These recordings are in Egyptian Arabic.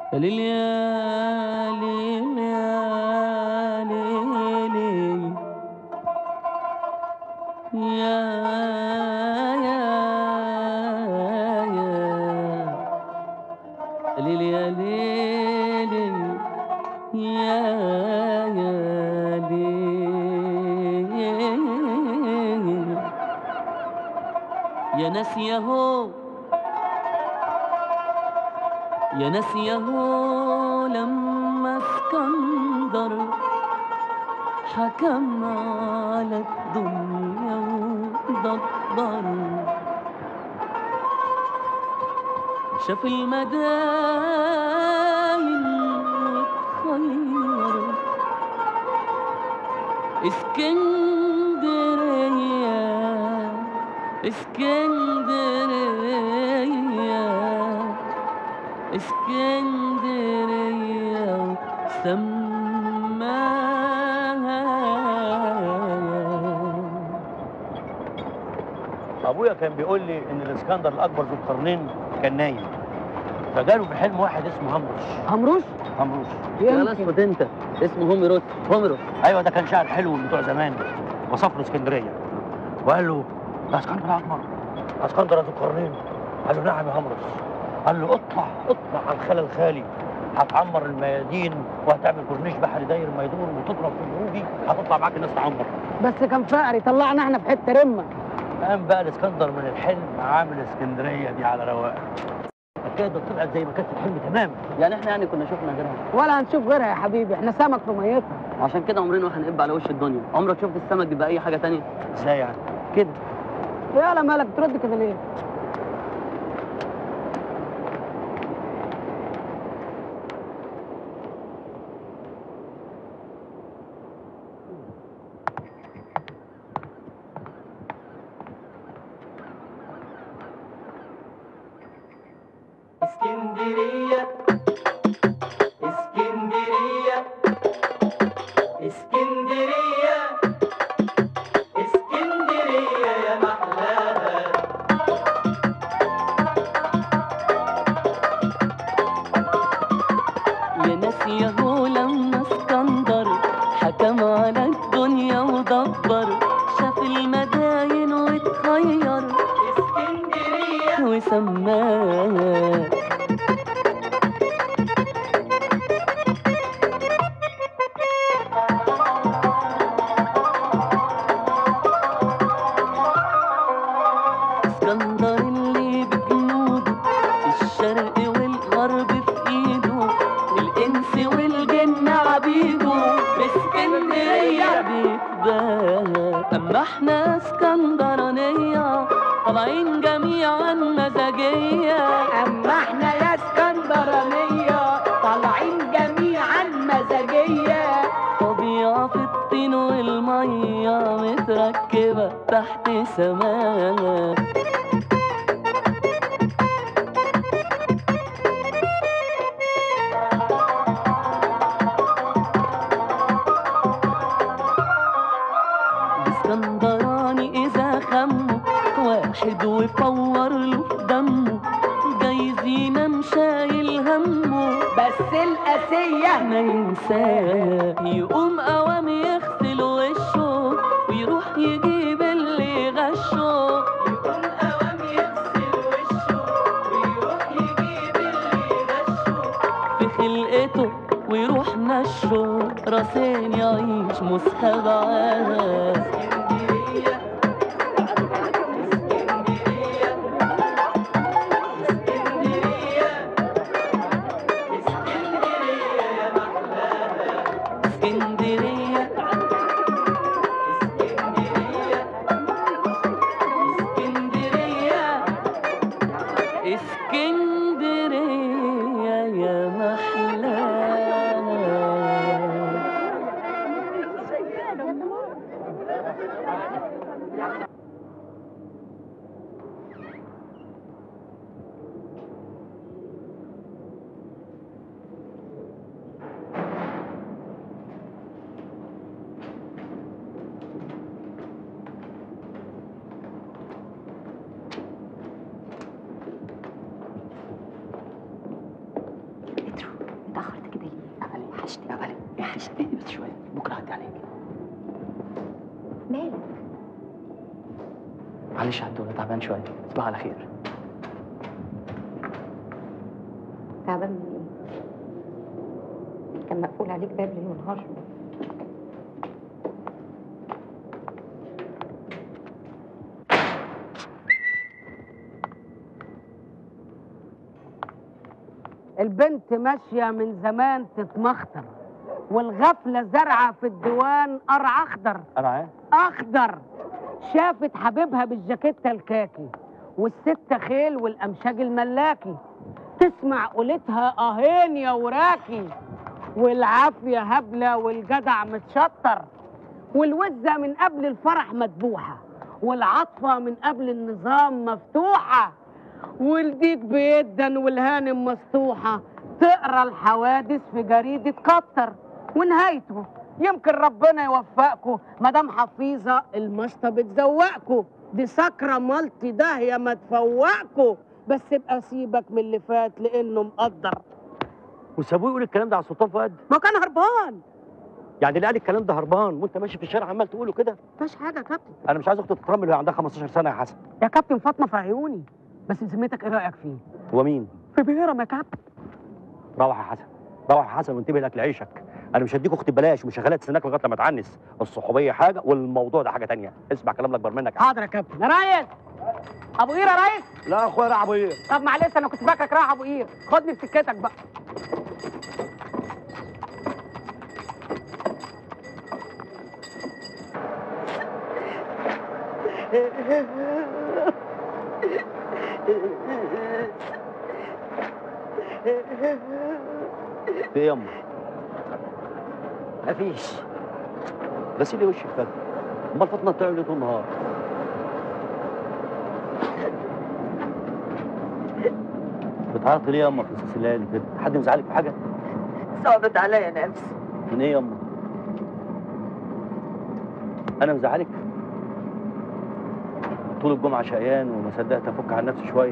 يا ليل يا ليل يا ليل يا يا يا ليل يا ليل يا يا ليل يا ناس ياهو يا ناس ياهو لما اسكندر حكم على الدنيا ودبر شاف المداين وتخير اسكندرية اسكندرية اسكندرية سماها ابويا كان بيقول لي ان الاسكندر الاكبر ذو القرنين كان نايم فجاله في حلم واحد اسمه همرش همروس همروش يا اسكت انت اسمه هوميروس هوميروس ايوه ده كان شاعر حلو من بتوع زمان وصف له اسكندريه وقال له ده اسكندر الاكبر اسكندر ذو القرنين قال له نعم يا همرش قال له اطلع اطلع على الخلا الخالي هتعمر الميادين وهتعمل كورنيش بحري داير ما يدور وتضرب في الروبي هتطلع معاك الناس تعمر بس كان فقري طلعنا احنا في حته رمه قام بقى الاسكندر من الحلم عامل اسكندريه دي على رواق كده طلعت زي ما كانت في الحلم تمام يعني احنا يعني كنا شفنا غيرها ولا هنشوف غيرها يا حبيبي احنا سمك في ميتنا عشان كده عمرنا ما هنقب على وش الدنيا عمرك شفت السمك بيبقى اي حاجه تانية ازاي يعني كده يا مالك بترد كده ليه اسكندرية اسكندرية اسكندرية اسكندرية يا محلاها يا ناس ياهو لما اسكندر حكم على الدنيا ودبر شاف المداين واتخير اسكندرية وسماها اسكندر اللي بجنوده الشرق والغرب في ايده الانس والجن عبيده باسكندريه بيتباهى اما احنا اسكندرانيه طالعين جميعا مزاجيه اما احنا يا اسكندرانيه طالعين جميعا مزاجيه طبيعة في الطين والمية متركبة تحت سماها اسكندراني إذا خمه واحد وفور له في دمه جايزينه مشايل همه بس الاسيه ما ينساه يقوم قوام يغسل وشه ويروح يجيب اللي غشه يقوم قوام يغسل وشه ويروح يجيب اللي غشه في خلقته ويروح نشه راسين يعيش مسخة معاها اسكندرية اسكندرية اسكندرية اسكندرية يا محلاها اسكندرية اسكندرية اسكندرية اسكندرية يا محلاها عايز ايه بس شويه بكره هعدي عليك مالك معلش عدوا انا تعبان شويه تصبح على خير تعبان من ايه كان مقفول عليك باب ليل ونهار البنت ماشية من زمان تتمخطر والغفلة زرعة في الديوان قرع أخضر انا عارف أخضر شافت حبيبها بالجاكيتة الكاكي والستة خيل والأمشاج الملاكي تسمع قولتها أهين يا وراكي والعافية هبلة والجدع متشطر والوزة من قبل الفرح مذبوحة والعطفة من قبل النظام مفتوحة والديك بيدن والهانم مسطوحة تقرا الحوادث في جريدة قطر ونهايته يمكن ربنا يوفقكم مدام حفيظة المشطة بتزوقكوا دي سكرة مالتي داهية ما تفوقكوا بس ابقى سيبك من اللي فات لانه مقدر وسابوه يقول الكلام ده على السلطان فؤاد ما كان هربان يعني اللي قال الكلام ده هربان وانت ماشي في الشارع عمال تقوله كده مفيش حاجة يا كابتن انا مش عايز اختي تترمل وهي عندها 15 سنه يا حسن يا كابتن فاطمة في عيوني بس بذمتك ايه رأيك فيه؟ هو مين في بهرم يا كابتن روح يا حسن روح يا حسن وانتبه لاكل عيشك انا مش هديك اختي ببلاش ومش هخليها تستناك لغايه لما تعنس الصحوبيه حاجه والموضوع ده حاجه تانية اسمع كلام الاكبر منك يا حسن. حاضر يا كابتن يا ريس ابو قير يا ريس لا يا اخويا راح ابو ايه طب معلش انا كنت فاكرك رايح ابو قير خدني في سكتك بقى في ايه يا امه مفيش غسيلي وشك كده امال فاطمه بتعمل ايه طول النهار بتعيطي ليه يا امه في اساس الليالي كده حد مزعلك في حاجه صعبت عليا نفسي من ايه يا امه انا مزعلك طول الجمعه شقيان وما صدقت افك عن نفسي شويه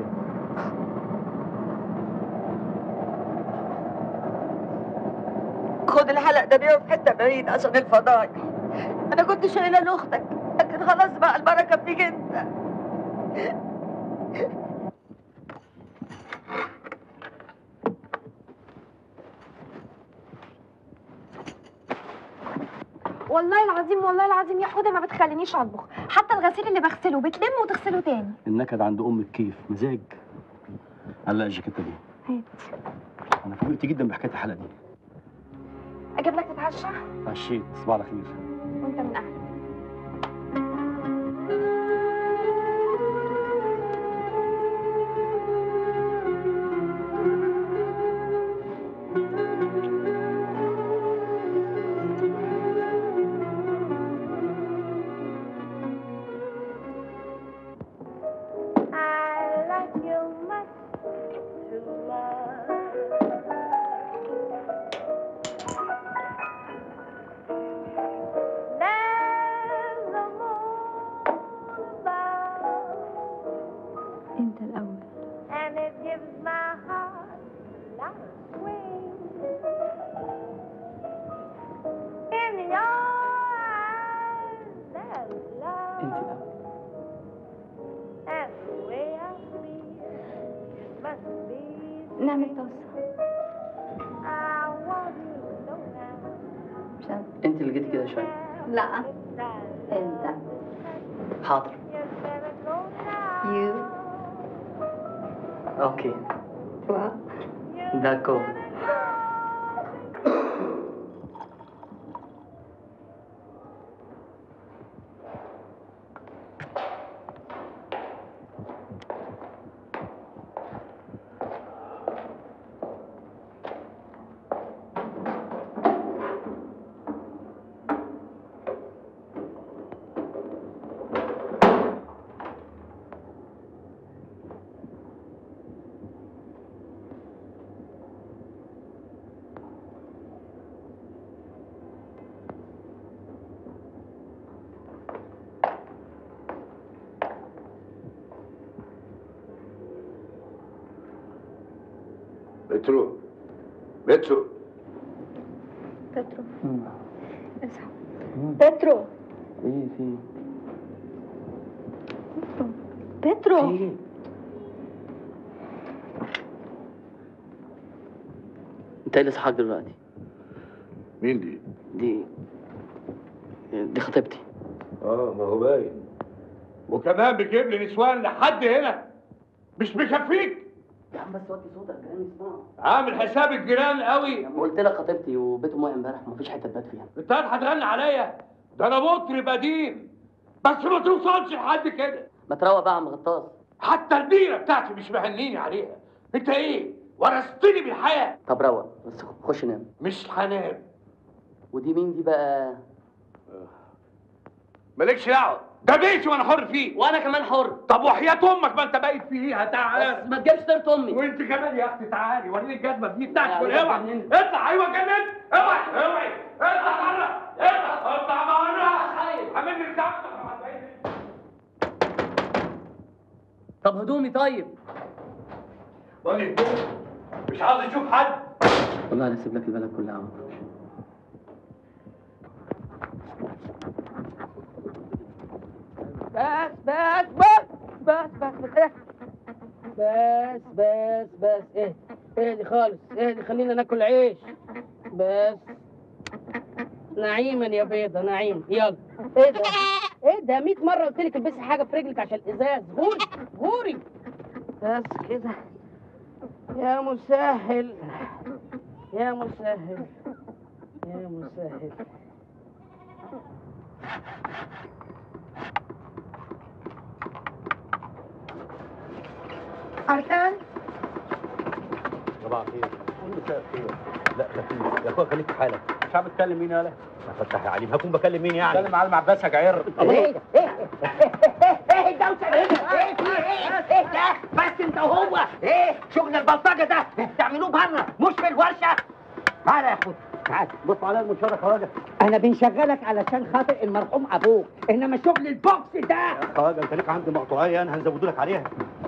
خد الحلق ده بيعه في حته بعيد عشان الفضايح انا كنت شايله لاختك لكن خلاص بقى البركه فيك انت والله العظيم والله العظيم يا حوده ما بتخلينيش اطبخ حتى الغسيل اللي بغسله بتلم وتغسله تاني النكد عند امك كيف مزاج علق الجاكيته دي هات انا فوجئت جدا بحكايه الحلقه دي اجيب لك تتعشى عشيت صباح على خير وانت من اهلك I like you much too much. There's a moon above, انت الاول and it gives my heart a lot of swing. In your eyes, there's love. انت الاول And the way I feel must be نعمل طاسه I want you to know now. مش عارفة. انت اللي جيتي كده شويه لا Inside, انت حاضر you better go now. يو اوكي واو ده كوب مترو مترو بترو مم. اصحى مم. بترو ايه في بترو ايه انت ايه اللي صحاك دلوقتي مين دي؟ دي دي خطيبتي اه ما هو باين وكمان بتجيب لي نسوان لحد هنا مش مكفيك يا عم بس وطي صوتك الجيران يسمعوا عامل حساب الجيران قوي يا عم قلت لك خطيبتي وبيتهم واقع امبارح ومفيش حته تبات فيها انت هتغني عليا ده انا مطرب قديم بس ما توصلش لحد كده ما تروق بقى يا عم غطاس حتى البيره بتاعتي مش مهنيني عليها انت ايه ورثتني بالحياه طب روق بس خش نام مش هنام ودي مين دي بقى مالكش دعوه ده بيتي وانا حر فيه وانا كمان حر طب وحياه امك ما انت بايت فيها تعالى بس ما تجيبش سيره امي وانت كمان يا اختي تعالي وريني الجزمه دي يا بتاعتك ولاد اوعى جننت. اطلع ايوه جنن اوعى اوعى اطلع بره اطلع اطلع بره عامل لي طب هدومي طيب بقول لك مش عاوز اشوف حد والله انا اسيب لك البلد كلها يا عم بس بس بس بس بس بس ايه بس بس بس ايه اهدي خالص اهدي خلينا ناكل عيش بس نعيما يا بيضة نعيم يلا ايه ده ايه ده 100 مرة قلت لك البسي حاجة في رجلك عشان الازاز غوري غوري بس كده يا مسهل يا مسهل يا مسهل عرقان صباح الخير مساء الخير لا خفيف يا اخويا خليك في حالك مش عارف اتكلم مين يالا يا فتح يا عليم هكون بكلم مين يعني اتكلم معلم عباس يا جعير ايه ايه ايه الدوشه ايه ايه في ايه ايه ده بس انت وهو ايه شغل البلطجه ده تعملوه بره مش في الورشه تعالى يا اخويا تعالى بص على المنشار يا خواجه انا بنشغلك علشان خاطر المرحوم ابوك انما شغل البوكس ده يا خواجه انت ليك عندي مقطوعيه انا هنزود لك عليها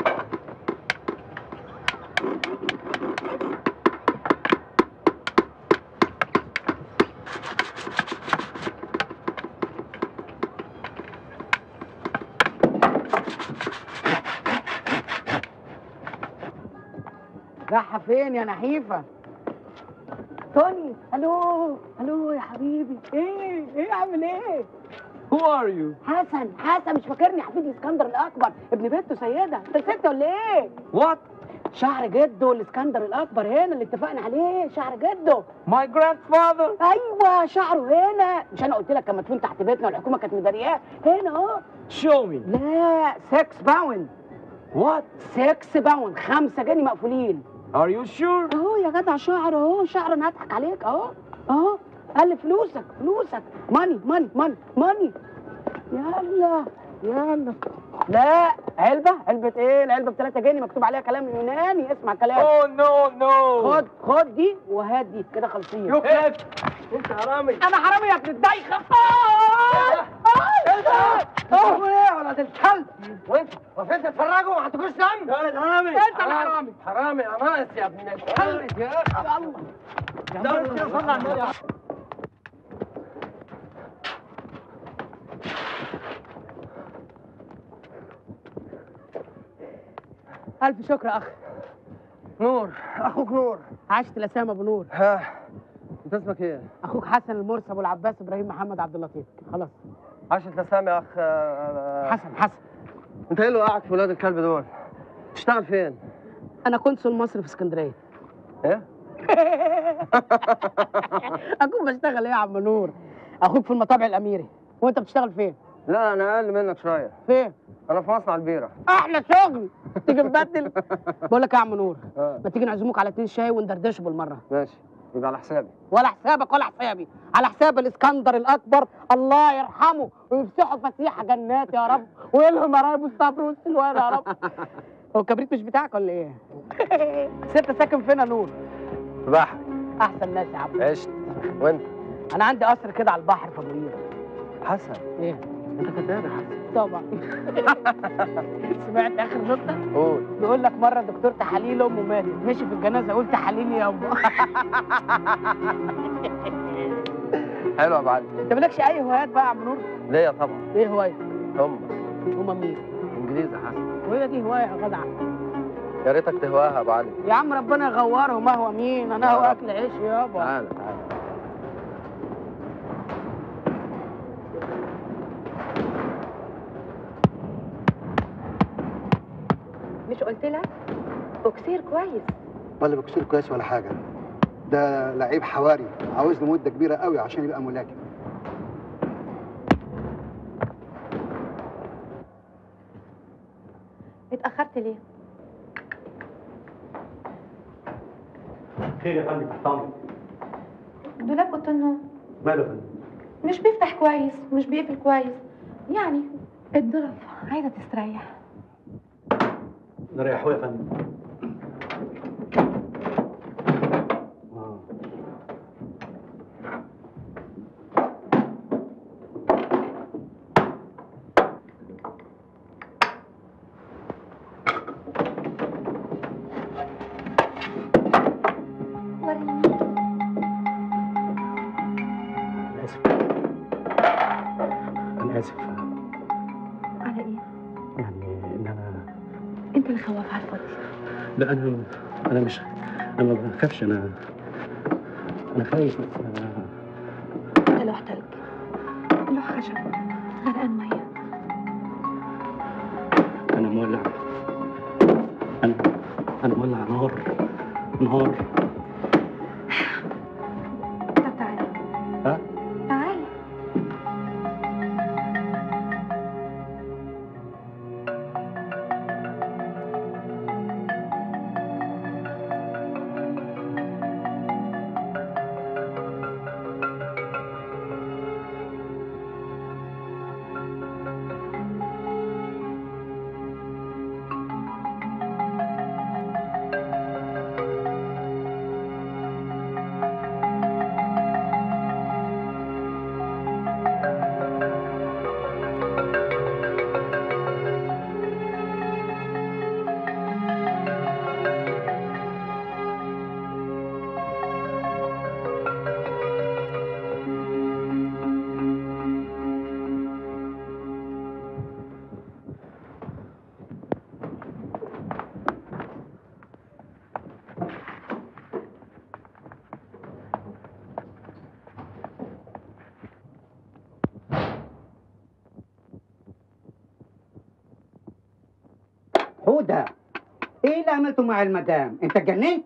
رايحه فين يا نحيفه توني الو الو يا حبيبي ايه ايه عامل ايه Who are you? حسن حسن مش فاكرني حفيد اسكندر الاكبر ابن بنته سيده انت نسيت ولا ايه What? شعر جده الاسكندر الاكبر هنا اللي اتفقنا عليه شعر جده My grandfather? ايوه شعره هنا مش انا قلت لك لما تكون تحت بيتنا والحكومه كانت مدارياه هنا اهو Show me. لا 6 باوند What? 6 باوند خمسة جنيه مقفولين Are you sure? اهو يا جدع شعر اهو شعر انا هضحك عليك اهو اهو قال لي فلوسك فلوسك ماني ماني ماني ماني يلا يلا لا علبة علبة ايه العلبة ب 3 جنيه مكتوب عليها كلام يوناني اسمع كلام Oh no no. خد خد دي وهات دي كده خالصين You left. انت حرامي. انا حرامي يا ابن الدايخه آه! آه! آه! ايه ولا الكلب؟ وانت وفين تتفرجوا ما عندكوش دم؟ يا ولد حرامي. انت الحرامي. حرامي يا ناقص يا ابن الكلب. يا يلا دور كده صلي على النبي. الف شكر يا اخ نور اخوك نور عاشت الاسامه ابو نور ها انت اسمك ايه؟ اخوك حسن المرسي ابو العباس ابراهيم محمد عبد اللطيف خلاص عاشت لسامي يا اخ آه، حسن حسن انت ايه اللي وقعك في ولاد الكلب دول؟ تشتغل فين؟ انا قنصل مصر في اسكندريه ايه؟ اكون بشتغل ايه يا عم نور اخوك في المطابع الاميري وانت بتشتغل فين لا انا اقل منك شويه فين انا في مصنع البيره احلى شغل تيجي نبدل بقول لك يا عم نور اه ما تيجي نعزموك على اتنين شاي وندردشوا بالمره ماشي يبقى على حسابي ولا حسابك ولا حسابي على حساب الاسكندر الاكبر الله يرحمه ويفتحوا فتيحه جنات يا رب ويلهم يا رب الصبر والسلوان يا رب هو الكبريت مش بتاعك ولا ايه؟ ست ساكن فين يا نور؟ في بحر احسن ناس يا عم عشت وانت انا عندي قصر كده على البحر في ابو قير حسن ايه؟ انت كداب يا حسن طبعا سمعت اخر نقطه؟ قول بيقول لك مره دكتور تحاليل امه ماتت مشي في الجنازه قلت تحاليل يابا حلو يا معلم انت مالكش اي هوايات بقى يا عم نور ليا طبعا ايه هوايتك هم هما مين انجليزي حسن وهي دي هوايه يا جدع يا ريتك تهواها يا ابو علي يا عم ربنا يغوره ما هو مين انا هو اكل عيش يابا تعالى تعالى مش قلت لك بوكسير كويس ولا بكسير كويس ولا حاجه ده لعيب حواري عاوز له مده كبيره قوي عشان يبقى ملاكم اتاخرت ليه خير يا فندم تحت امرك دولاب اوضه النوم ماله يا فندم مش بيفتح كويس ومش بيقفل كويس يعني اتضرب عايزه تستريح نريحوه يا فندم آه. وريني انا اسف انا اسف على ايه يعني ان انا انت اللي خواف على الفاضي لا انا انا مش انا ما بخافش انا انا خايف بس انا انت لوح تلج لوح خشب غرقان ميه انا مولع انا انا مولع نار نار طب تعالى ها تعالى هدى ايه اللي عملته مع المدام انت اتجننت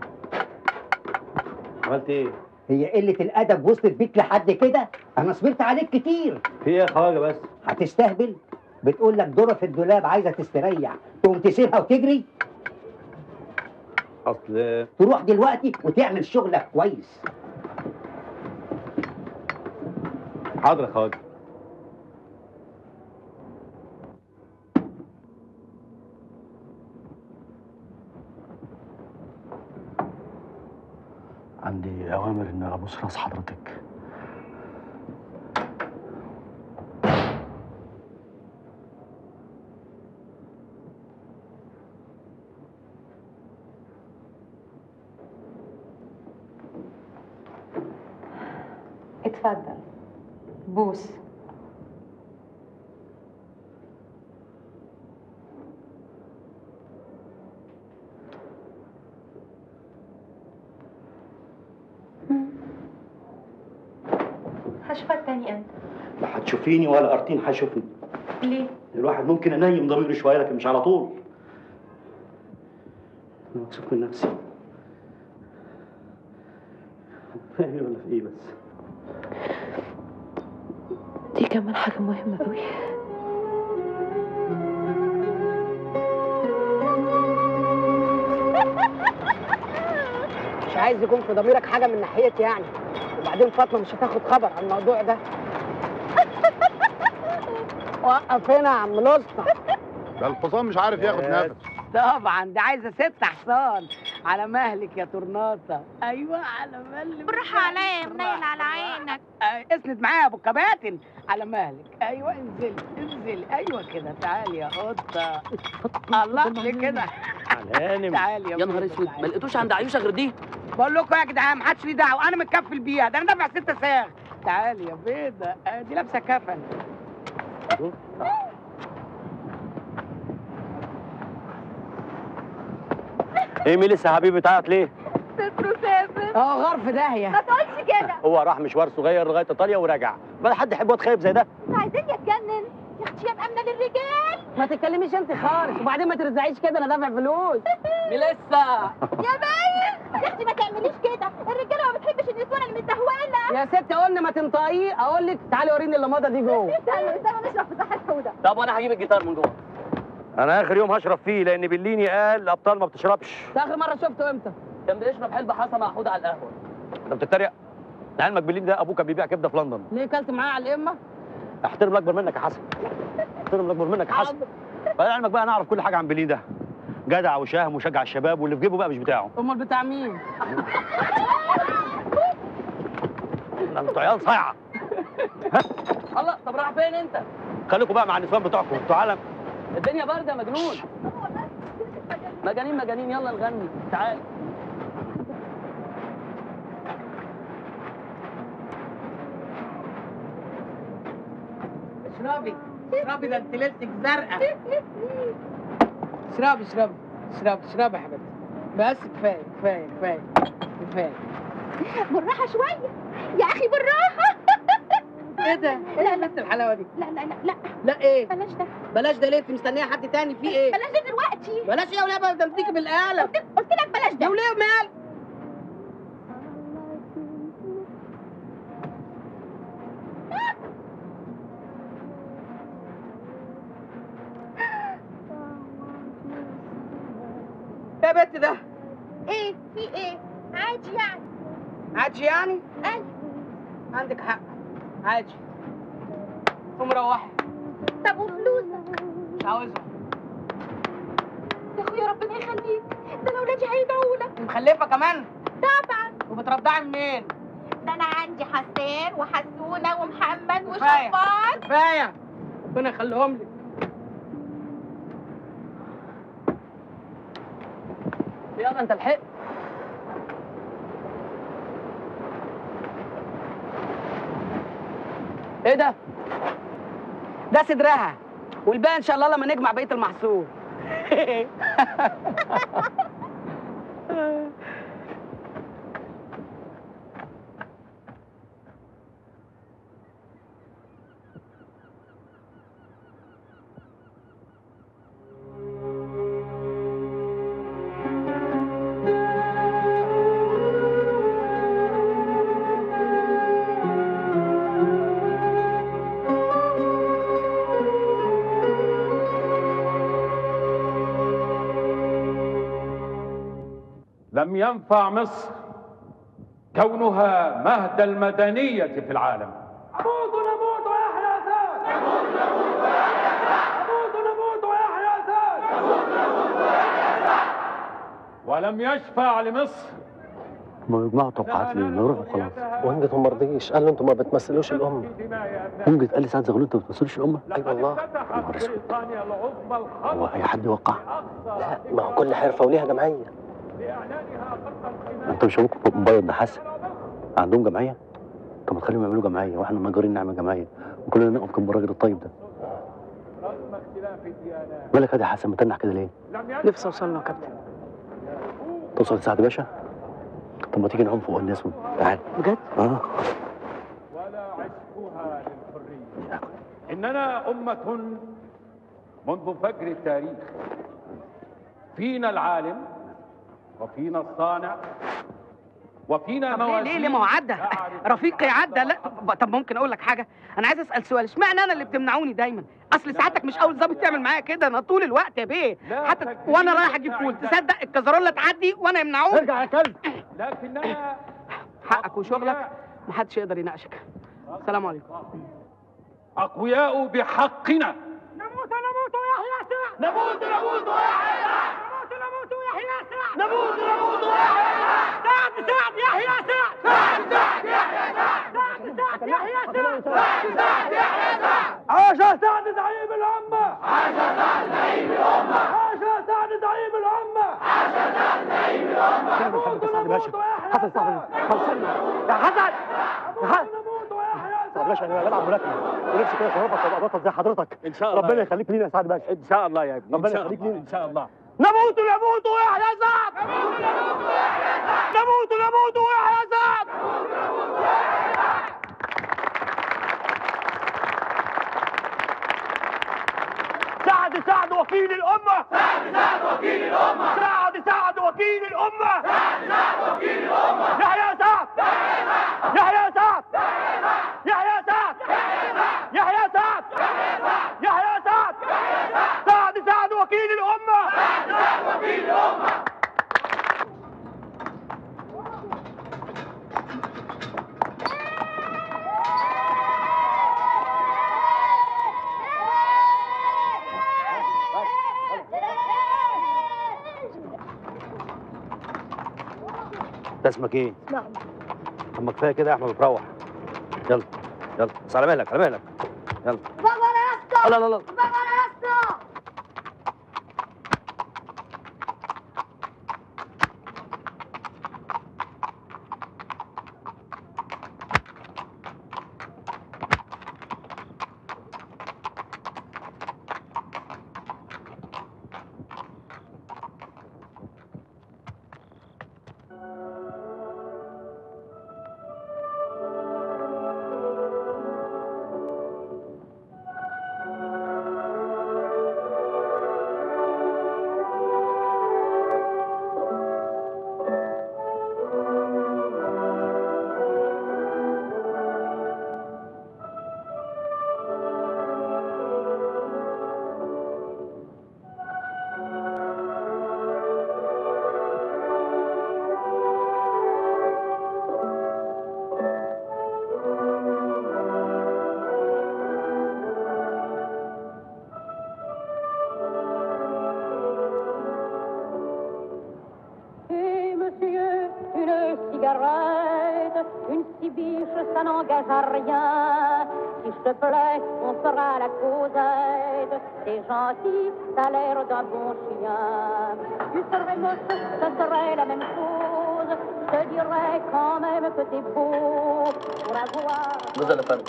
عملت ايه؟ هي قله الادب وصلت بيك لحد كده انا صبرت عليك كتير في ايه يا خواجه بس؟ هتستهبل بتقول لك دورة في الدولاب عايزه تستريح تقوم تسيبها وتجري اصل تروح دلوقتي وتعمل شغلك كويس حاضر يا خواجه عندي اوامر ان ابوس راس حضرتك اتفضل بوس هشوفك تاني انت لا هتشوفيني ولا ارتين هيشوفني ليه؟ الواحد ممكن انيم ضميره شويه لكن مش على طول انا مكسوف من نفسي فاهم ولا في ايه بس دي كمان حاجة مهمة قوي مش عايز يكون في ضميرك حاجه من ناحيتي يعني وبعدين فاطمه مش هتاخد خبر عن الموضوع ده وقف هنا يا عم لسطى ده الحصان مش عارف ياخد نفس طبعا دي عايزه ست حصان على مهلك يا طرناطه ايوه على مهلك بالراحة عليا يا منيل على عينك آه، اسند معايا يا ابو الكباتن على مهلك ايوه انزل انزل ايوه كده تعالي يا قطه الله ليه كده هانم تعالي يا نهار اسود ما لقيتوش عند عيوشه غير دي بقول لكم يا جدعان ما حدش ليه دعوه انا متكفل بيها ده انا دافع ستة ساغ تعالي يا بيضة آه، دي لابسة كفن ايه مين لسه حبيبي بتعيط ليه؟ سترو سافر اه غرف داهية ما تقولش كده هو راح مشوار صغير لغايه ايطاليا ورجع بل حد يحب واد خايب زي ده انتوا عايزين يتجنن يا اختي يا مأمنة للرجال ما تتكلميش انت خالص وبعدين ما ترزعيش كده انا دافع فلوس لسه يا باين يا اختي ما تعمليش كده الرجاله ما بتحبش النسوان المتهوله يا ست قلنا ما تنطقيه اقول لك تعالي وريني اللمضه دي جوه استنوا استنوا نشرب في صحة حوده طب وانا هجيب الجيتار من جوه انا اخر يوم هشرب فيه لان بليني قال الابطال ما بتشربش ده اخر مره شفته امتى كان بيشرب حلبة حصى مع حوده على القهوه انت بتتريق لعلمك بليني ده ابوه كان بيبيع كبده في لندن ليه كلت معاه على الامه احترم الاكبر منك يا حسن احترم الاكبر منك يا حسن بعدين علمك بقى انا اعرف كل حاجه عن بليني ده جدع وشهم وشجع الشباب واللي في جيبه بقى مش بتاعه امال بتاع مين ده انتوا عيال صايعه الله طب راح فين انت خليكم بقى مع النسوان بتوعكم انتوا عالم الدنيا بارده مجنون مجانين مجانين يلا نغني تعال اشربي اشربي ده انت ليلتك زرقاء اشربي اشربي اشربي اشربي يا حبيبتي بس كفايه كفايه كفايه كفايه بالراحة شوية يا اخي بالراحة ايه ده؟ لا ايه لا بنت الحلاوه دي؟ لا لا لا لا لا ايه؟ بلاش ده بلاش ده ليه؟ انت مستنيه حد تاني في ايه؟ بلاش ده دلوقتي بلاش ايه يا وليه بقى تمسكي بالقلم قلت قلت لك بلاش يا ده وليه مال؟ يا بنت ده ايه في ايه عادي يعني عادي يعني؟ ايوه عندك حق عادي قوم روحي طب وفلوسك مش عاوزهم يا اخويا ربنا يخليك ده انا ولادي هيدعوا لك مخلفه كمان طبعا وبترضعي منين؟ ده انا عندي حسان وحسونه ومحمد كفاية. وشفاط كفايه ربنا يخليهم لك يلا انت لحقت ايه ده؟ ده صدرها والباقي ان شاء الله لما نجمع بقيه المحصول لم ينفع مصر كونها مهد المدنية في العالم نموت نموت ويحيى ذات نموت نموت ويحيى ذات نموت نموت ويحيى ذات نموت نموت ويحيى ذات ولم يشفع لمصر ما يجمعوا توقعات ليه؟ ما يروحوا خلاص وهنجت ما رضيش قال له انتوا ما بتمثلوش الامه ممكن قال لي ساعات زغلول انت ما بتمثلش الامه اي والله نهار اسود هو اي حد يوقع لا ما هو كل حرفه وليها جمعيه انت مش ابوك مبيض نحاس عندهم جمعيه طب ما تخليهم يعملوا جمعيه واحنا مجارين نعمل جمعيه وكلنا نقف جنب الراجل الطيب ده مالك يا حسن متنح كده ليه؟ نفسي اوصل له يا كابتن توصل لسعد باشا؟ طب ما تيجي نعوم فوق الناس تعال بجد؟ اه ولا عشقها للحرية إننا أمة منذ فجر التاريخ فينا العالم وفينا الصانع وفينا طب ليه ليه ليه ما هو عدى رفيقي عدى لا طب- طب ممكن اقول لك حاجه انا عايز اسال سؤال اشمعنى انا اللي بتمنعوني دايما اصل ساعتك مش اول ظابط تعمل معايا كده انا طول الوقت يا بيه حتى وانا رايح اجيب فول تصدق الكزرولة تعدي وانا يمنعوني ارجع يا كلب لكننا حقك وشغلك محدش يقدر يناقشك السلام عليكم أقوياء بحقنا نموت نموت ويحيى سعد نموت نموت ويحيى سعد نموت نموت ويحيى سعد نموت نموت ويحيى سعد سعد يحيى سعد سعد سعد يحيى سعد سعد سعد يحيى سعد سعد سعد يحيى سعد عاش سعد زعيم الأمة عاش سعد زعيم الأمة عاش سعد زعيم الأمة عاش سعد زعيم الأمة نموت نموت ويحيى حسن صاحبي حسن يا حسن يا حسن نموت ويحيى سعد باشا انا بلعب ملاكمه ونفسي كده اشرفك وابقى بطل زي حضرتك ان شاء الله ربنا يا- يخليك لينا يا سعد باشا ان شاء الله يا ابني ربنا إن شاء يخليك الله. لينا. ان شاء الله نموت نموت ويحيى سعد نموت نموت ويحيى سعد سعد سعد وكيل الأمة سعد سعد وكيل الأمة سعد سعد وكيل الأمة سعد سعد وكيل الأمة يحيى سعد يحيى سعد يحيى سعد يحيى سعد يحيى سعد سعد سعد وكيل الأمة سعد سعد وكيل الأمة انت اسمك ايه؟ طب ما كفايه كده يا احمد بتروح يلا يلا بس على مهلك على مهلك يلا بابا يا اسطى لا لا لا بابا يا اسطى Et monsieur, une cigarette, une si biche, ça n'engage à rien. Si je te plais, on fera la causette. T'es gentil, t'as l'air d'un bon chien. Tu serais moche, ça serait la même chose. Je te dirais quand même que t'es beau. Pour avoir جزء اللي فرق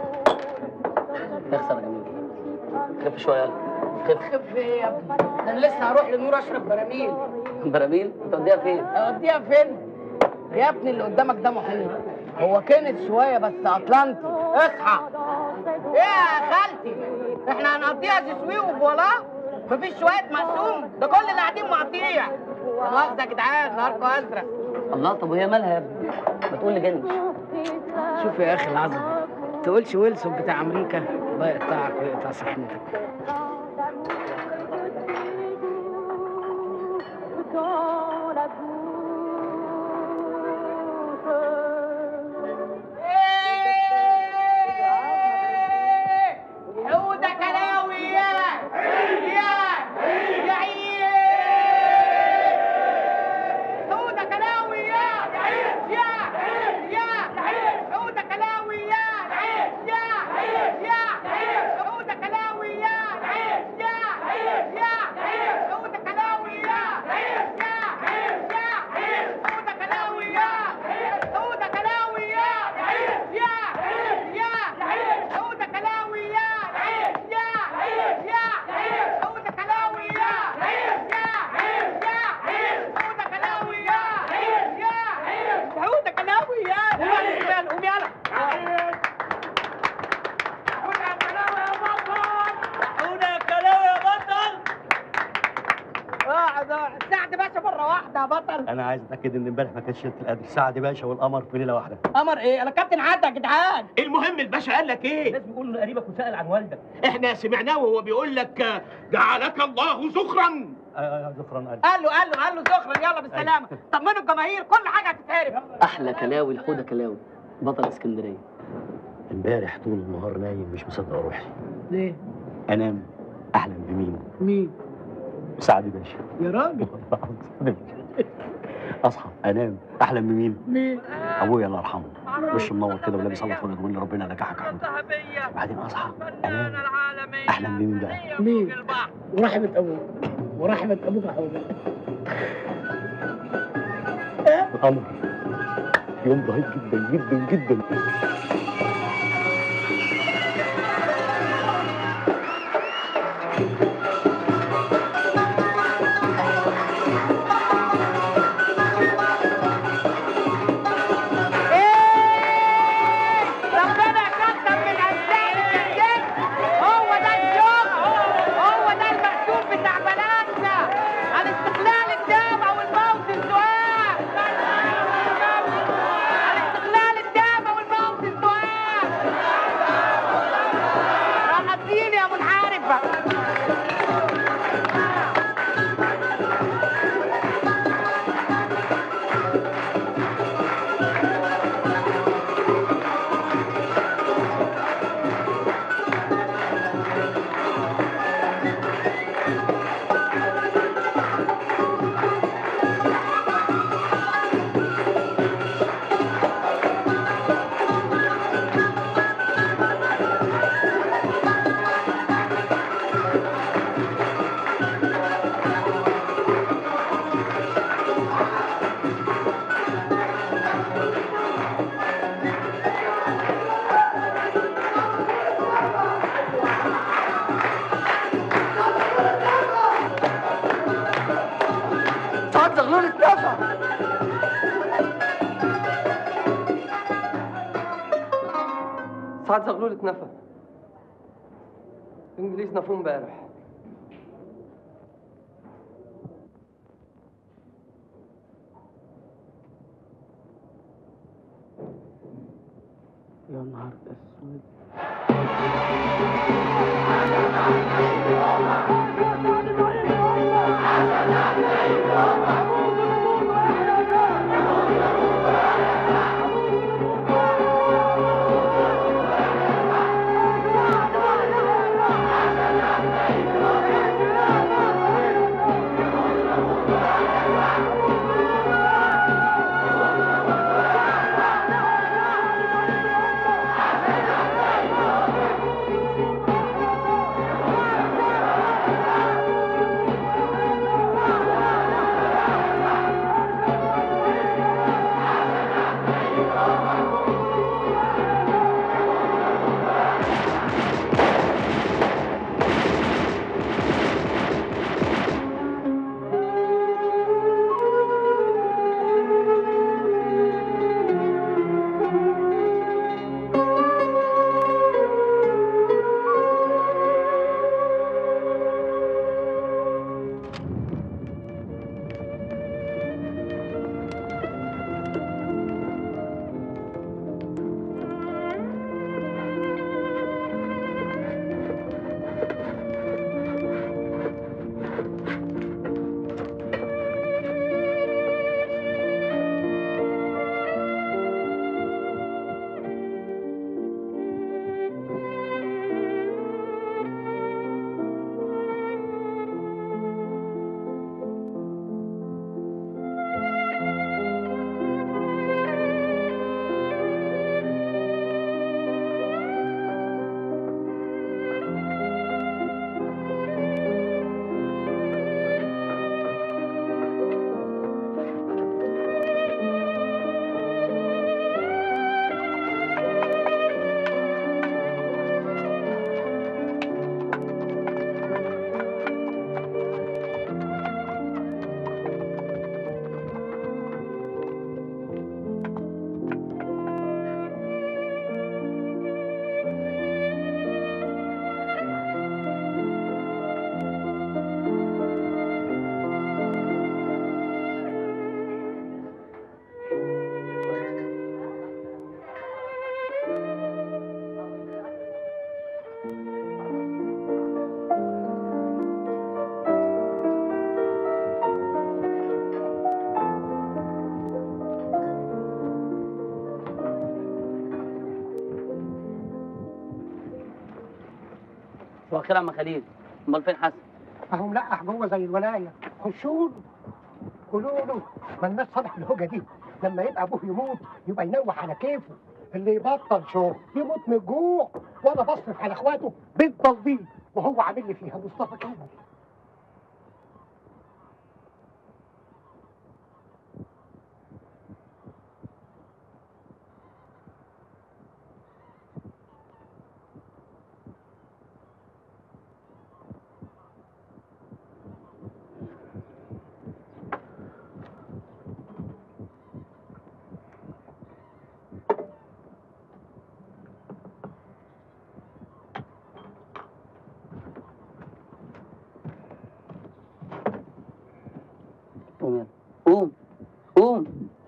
اخسر يا جميل خف شويه يلا خف خف ايه يا ابني ده انا لسه هروح لنور اشرب براميل براميل توديها فين؟ اوديها فين يا ابني اللي قدامك ده محيط هو كانت شويه بس اطلنطي اصحى ايه يا خالتي احنا هنقضيها تسويق وفوالا مفيش شويه مقسوم ده كل اللي قاعدين مقضيها لا مؤاخذه يا جدعان نهاركم ازرق الله طب وهي مالها يا ابني؟ ما تقول لي جنش شوف يا اخي العظمه تقولش ويلسون بتاع امريكا الله يقطعك ويقطع صحنتك dans la حودة كلاوي يا يا يا عيال حودة كلاوي يا يا يا حودة كلاوي يا يا يا حودة كلاوي يا يا يا حودة كلاوي يا يا يا حودة كلاوي يا حودة كلاوي يا يا يا حودة كلاوي يا يا يا حودة كلاوي يا يا يا حودة كلاوي يا يا حودة كلاوي يا قوم يلا قوم يلا حودة كلاوي يا بطل حودة كلاوي يا بطل اقعد اقعد سعد باشا مرة واحدة يا بطل انا عايز اتاكد ان امبارح ما كانتش ليله القدر سعد باشا والقمر في ليله واحده قمر ايه انا كابتن عدى يا جدعان المهم الباشا قال لك ايه؟ لازم يقول له قريبك وسال عن والدك احنا سمعناه وهو بيقول لك آه، جعلك الله ذخرا آه ذكرا قال قال له قال له قال له ذخرا يلا بالسلامة طمنوا الجماهير كل حاجة هتتعرف احلى كلاوي الحوده كلاوي بطل اسكندريه امبارح طول النهار نايم مش مصدق روحي ليه؟ انام احلم بمين مين؟ سعد باشا يا راجل اصحى انام احلم بمين مين؟ ابويا الله يرحمه وشه منور كده ولابس ابيض فوق يقول لي ربنا نجحك يا حمد بعدين اصحى انام احلم بمين بقى مين؟ ورحمة أبوك ورحمة أبوك يا حوده القمر يوم رهيب جدا جدا جدا زغلول اتنفى سعد زغلول اتنفى الانجليز نفوه امبارح يا نهار اسود صباح الخير يا عم خليل امال فين حسن اهو ملقح جوه زي الولايه خشوا له قولوا له مالناش صالح الهوجه دي لما يبقى ابوه يموت يبقى ينوح على كيفه اللي يبطل شغل يموت من الجوع وانا بصرف على اخواته بالتنظيم وهو عامل لي فيها مصطفى كامل قوم يلا قوم قوم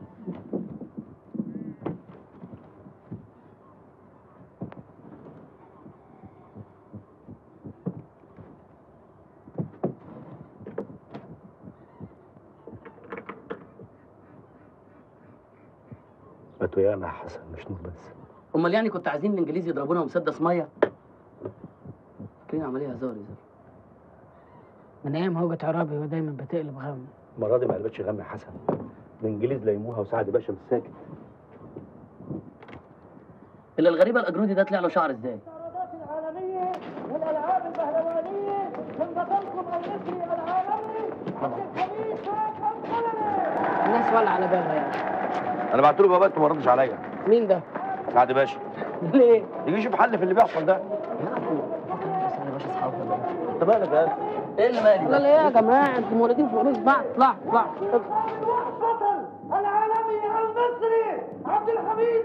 ماتوا ياما يا حسن مش نور بس امال يعني كنت عايزين الانجليز يضربونا بمسدس ميه فاكرين عمليه هزار هزار من ايام هوجة عرابي هو دايما بتقلب غم المره دي ما قلبتش غم يا حسن الانجليز ليموها وسعد باشا مش ساكت الا الغريبه الاجرودي ده طلع له شعر ازاي العالمية والألعاب البهلوانية من بطلكم المصري العالمي عبد الحميد فاطمة القلمي الناس ولا على بالها يعني انا بعت له بابات وما ردش عليا مين ده؟ سعد باشا ليه؟ يجي يشوف حل في اللي بيحصل ده بس انا باشا اصحابنا انت مالك يا ايه اللي مالي لا لا ايه يا جماعه انتوا مولودين في فلوس بعض اطلع اطلع العالمي المصري عبد الحميد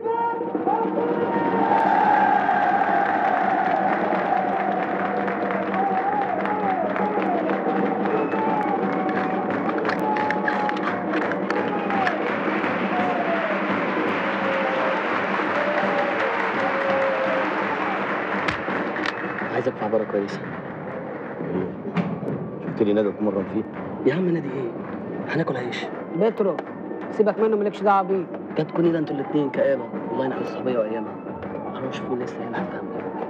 عايز ادفع بره كويسه شفت لي نادي اتمرن فيه يا عم نادي ايه هناكل عيش بترو سيبك منه مالكش دعوه بيه جاتكوا نيله انتوا الاثنين كآبه والله ينعم الصحوبيه وايامها هروح اشوف مين لسه هنا هفهم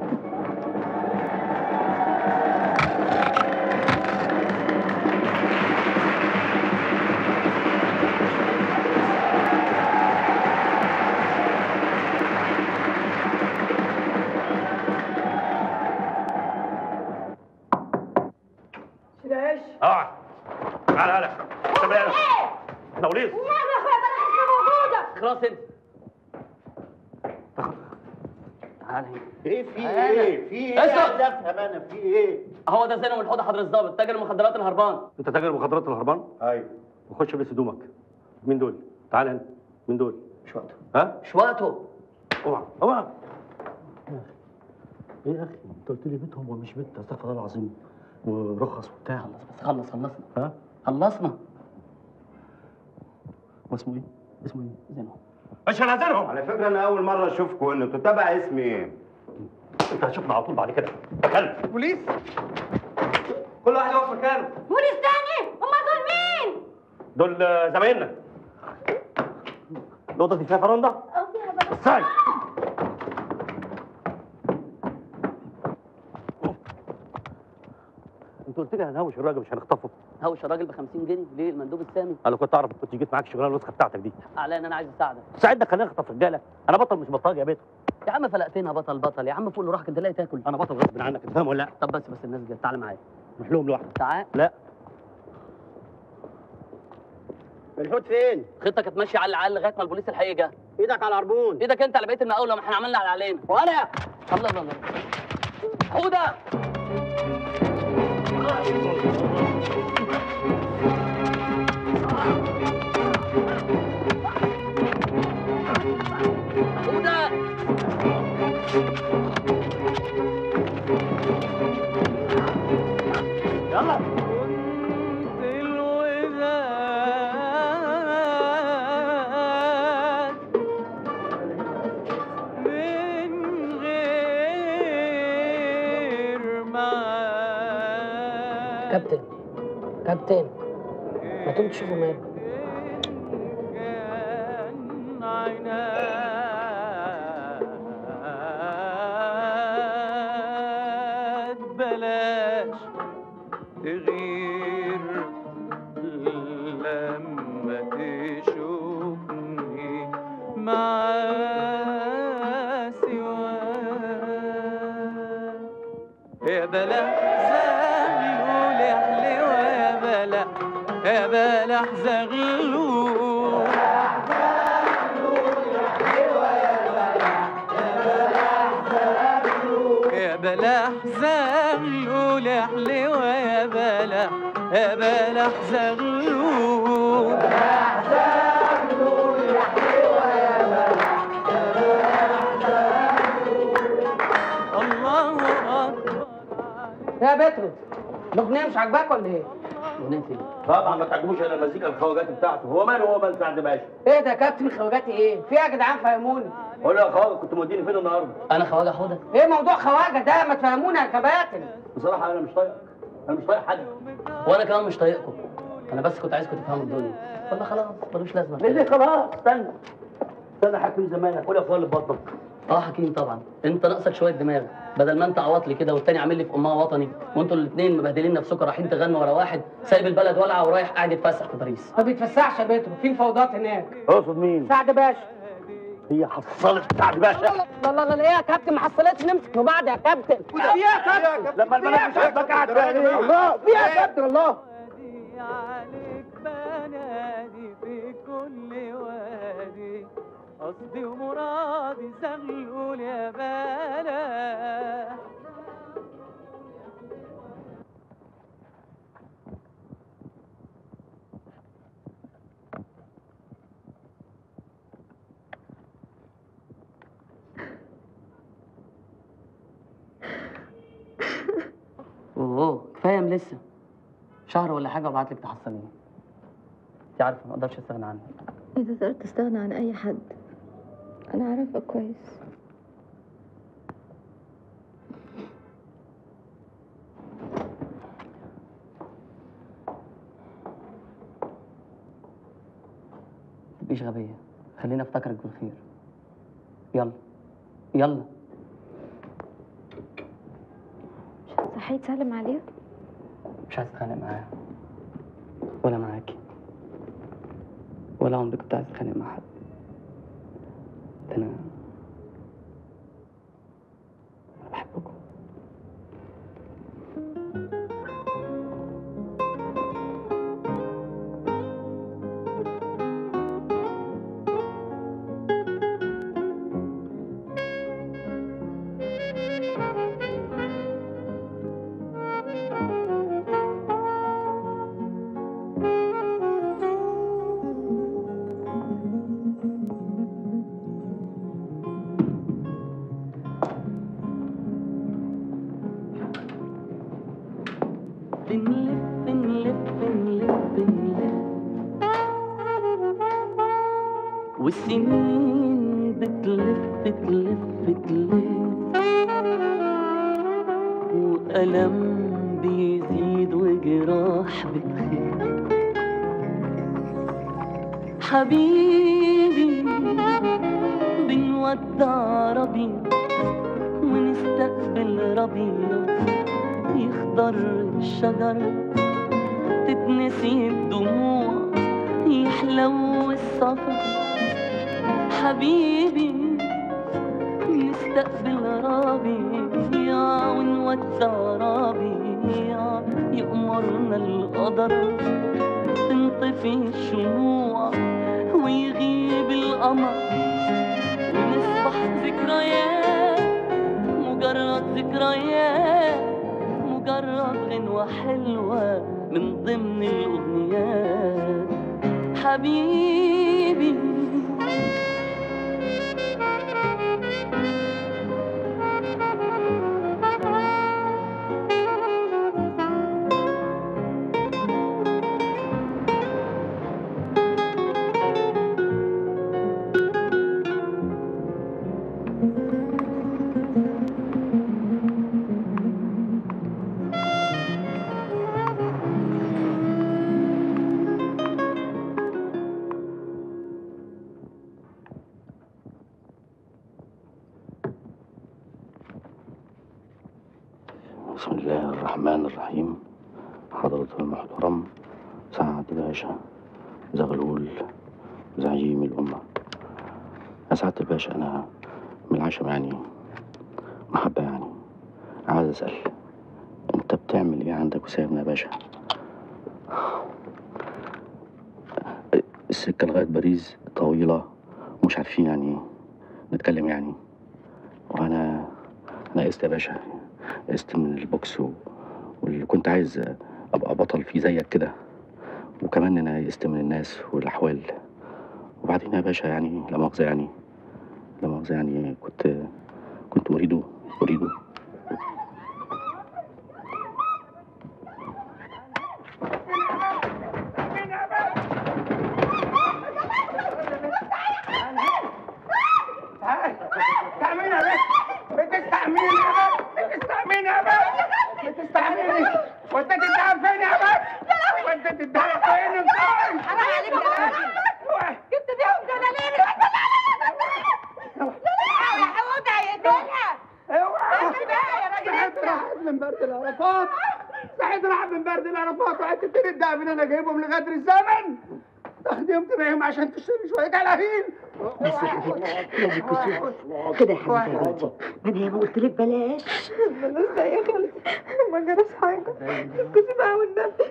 ايش؟ اقعد تعال هلا انت مالك؟ نوريس يا اخويا بلا اسمها موجوده خلاص انت تعال هنا ايه في ايه في ايه اسكت افهم انا في ايه هو ده زينب الحوضه حضر الظابط تاجر المخدرات الهربان انت تاجر مخدرات الهربان ايوه وخش بس هدومك مين دول تعال هنا مين دول مش وقته ها مش وقته اوعى اوعى ايه يا اخي انت قلت لي بيتهم ومش بيت استغفر الله العظيم ورخص وبتاع خلص بس خلص خلصنا ها خلصنا واسمه ايه اسمه ايه زينب مش هنزلهم على فكره انا اول مره اشوفكم ان انتوا تبع اسمي ايه انت هتشوفنا على طول بعد كده يا كلب بوليس كل واحد يقف مكانه بوليس تاني هما دول مين؟ دول آه، زمايلنا الاوضه دي فيها فرنده اه فيها بقى استنى انت قلت لي هنهوش الراجل مش هنخطفه هوش الراجل ب 50 جنيه ليه المندوب السامي انا لو كنت اعرف كنت جيت معاك الشغلانه الوسخه بتاعتك دي اعلان انا عايز اساعدك ساعدنا خلينا نخطف رجاله انا بطل مش بطال يا بيت يا عم فلقتنا بطل بطل يا عم فوق روحك انت لاقي تاكل انا بطل غصب عنك انت فاهم ولا لا طب بس بس الناس دي تعالى معايا روح لهم لوحدك تعال لا الحوت فين؟ خطتك كانت ماشيه على العال لغايه ما البوليس الحقيقي جه ايدك على العربون ايدك انت على بقيه المقاوله ما احنا عملنا على علينا وانا الله الله الله حوده حوده يلا كابتن كابتن ما تقوم تشوفوا ماله بلاش تغير لما تشوفني مع سواك يا بلا زغلول يا حلوة يا بلا يا بلا زغلول يا بلا زغلول يا حلوة يا بلا يا بلا زغلول الله أكبر يا بترو الاغنيه مش عاجباك ولا ايه؟ اغنيه ايه؟ طبعا ما تعجبوش الا المزيكا الخواجات بتاعته هو ماله هو مال سعد باشا ايه ده يا كابتن خوجاتي ايه؟ في إيه يا جدعان فهموني قول له يا خواجه كنت موديني فين النهارده انا خواجه حوده ايه موضوع خواجه ده ما تفهمونا يا كباتن بصراحه انا مش طايقك انا مش طايق حد وانا كمان مش طايقكم انا بس كنت عايزكم تفهموا الدنيا ولا خلاص ملوش لازمه ليه ليه خلاص استنى استنى حكيم زمانك قول يا اخويا اللي في بطنك اه حكيم طبعا انت ناقصك شويه دماغ بدل ما انت عواطلي كده والتاني عامل لي في امها وطني وانتوا الاثنين مبهدلين نفسكم رايحين تغنوا ورا واحد سايب البلد ولعه ورايح قاعد يتفسح في باريس ما بيتفسحش يا بترو في مفاوضات هناك اقصد مين؟ سعد باشا هي حصلت سعد باشا لا لا لا ايه يا كابتن ما حصلتش نمسك في بعض يا كابتن في ايه يا كابتن؟ لما البلد مش عاجبك قاعد فيها ليه؟ الله في ايه يا كابتن الله؟ عليك بنادي في كل وادي قصدي ومرادي زغلول يا بلا ايام لسه شهر ولا حاجه وابعت لك تحصليني انت عارفه ما اقدرش استغنى عنك إذا تقدر تستغنى عن أي حد أنا عارفة كويس تبقيش غبيه خليني افتكرك بالخير يلا يلا صحيت تسلم عليه مش عايز اتخانق معاها ولا معاكي ولا عمري كنت عايز اتخانق مع حد ده انا أنا بحبكم بنلف نلف نلف نلف والسنين بتلف تلف تلف وألم بيزيد وجراح بتخف حبيبي بنودع ربيع ونستقبل ربيع يخضر الشجر تتنسي الدموع يحلو السفر حبيبي نستقبل ربيع ونودع ربيع يأمرنا القدر تنطفي الشموع ويغيب القمر ونصبح ذكريات مجرد ذكريات مجرد غنوة حلوة من ضمن الأغنيات حبيبي بسم الله الرحمن الرحيم حضرة المحترم سعد باشا زغلول زعيم الأمة يا سعادة الباشا أنا من العشم يعني محبة يعني عايز أسأل أنت بتعمل إيه عندك وسايبنا يا باشا السكة لغاية باريس طويلة ومش عارفين يعني نتكلم يعني وأنا أنا قست يا باشا قست من البوكس و... واللي كنت عايز ابقى بطل فيه زيك كده وكمان انا قست من الناس والاحوال وبعدين يا باشا يعني لا مؤاخذه يعني لا مؤاخذه يعني كنت كنت اريد اريد تعملي يا بنت بتستعملي يا بنت بتستعملي يا بنت بتستعملي وانت تدعي فين يا بنت وانت تدعي فين انت حرام عليك يا بابا جبت بيهم دلالين يا حوده يا دنيا اوعى بس بقى يا راجل صحيت انت راحت من برد العرفات صحيت راحت من برد العرفات وقعدت تديني الدهب اللي انا جايبهم لغدر الزمن تاخديهم تبيعهم عشان تشتري شويه كلاهين بس يا حبيبتي كده يا حبيبتي ما انا ما قلت لك بلاش بلاش يا خالتي ما جراش حاجه اسكتي بقى والنبي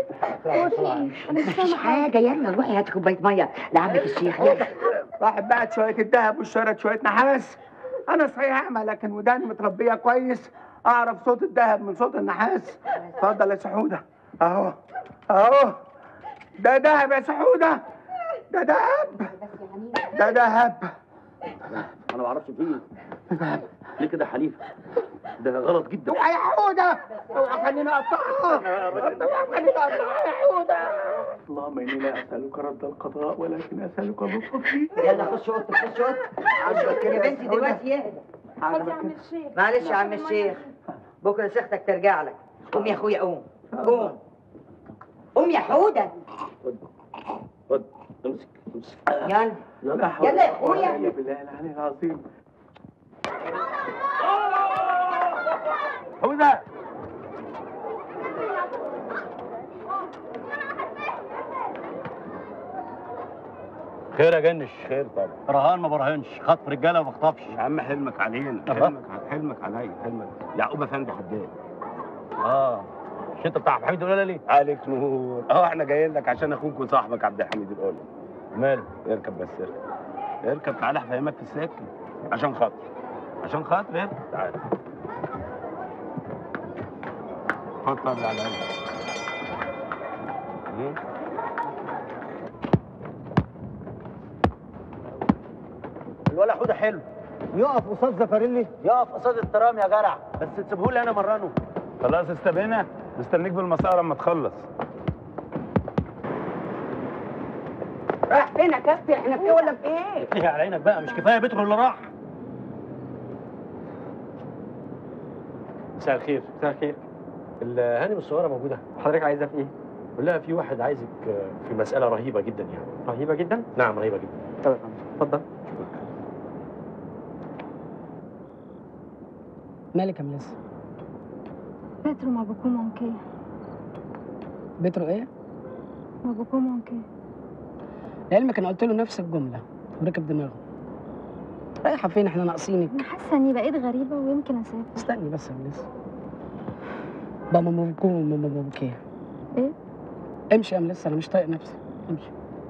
مفيش حاجه يلا روحي هاتي كوبايه ميه لعمك الشيخ يلا راحت باعت شويه الذهب واشترت شويه نحاس انا صحيح اعمى لكن وداني متربيه كويس اعرف صوت الذهب من صوت النحاس اتفضل يا سحوده اهو اهو ده ذهب يا سحوده ده ذهب ده ذهب انا ما اعرفش فيه ليه كده يا حليفه ده غلط جدا اوعى يا حوده اوعى خليني اقطعها اوعى خليني اقطعها يا حوده اللهم اني لا اسالك رد القضاء ولكن اسالك لطفك فيه يلا خش اوضتك خش اوضتك يا بنتي دلوقتي يهدى خد يا عم الشيخ معلش يا عم الشيخ بكره سيختك ترجع لك قوم يا اخويا قوم قوم قوم يا حوده خد امسك امسك يلا لا حول يلا يا ولا قوة أخويا. إلا بالله العلي العظيم هو ده خير يا جنش خير طبعا رهان ما برهنش خطف رجاله وما بخطفش يا عم حلمك علينا حلمك حلمك عليا حلمك يعقوب افندي حداد اه مش انت بتاع عبد الحميد ولا ليه؟ عليك نور اه احنا جايين لك عشان اخوك وصاحبك عبد الحميد القولي ماله؟ اركب بس اركب اركب تعالى افهمك في السكه عشان خاطر عشان خاطر اركب تعالى خد طبل على قلبك مم. الولا حوده حلو يقف قصاد زفاريلي يقف قصاد الترام يا جرع بس تسيبه لي انا مرنه خلاص استبينا مستنيك بالمسار اما تخلص رايح فين يا كابتن احنا في ايه ولا في ايه ايه على عينك بقى مش كفايه بترو اللي راح مساء الخير مساء الخير الهانم الصغيره موجوده حضرتك عايزها في ايه؟ قول لها في واحد عايزك في مساله رهيبه جدا يعني رهيبه جدا؟ نعم رهيبه جدا طب اتفضل مالك يا ملس بيترو ما بكون ممكن بترو ايه ما بكون ممكن لعلمك انا قلت له نفس الجمله وركب دماغه رايحه فين احنا ناقصينك انا حاسه اني بقيت غريبه ويمكن اسافر استني بس يا ملس بابا مبكو ماما مبكي ايه امشي يا ملس انا مش طايق نفسي امشي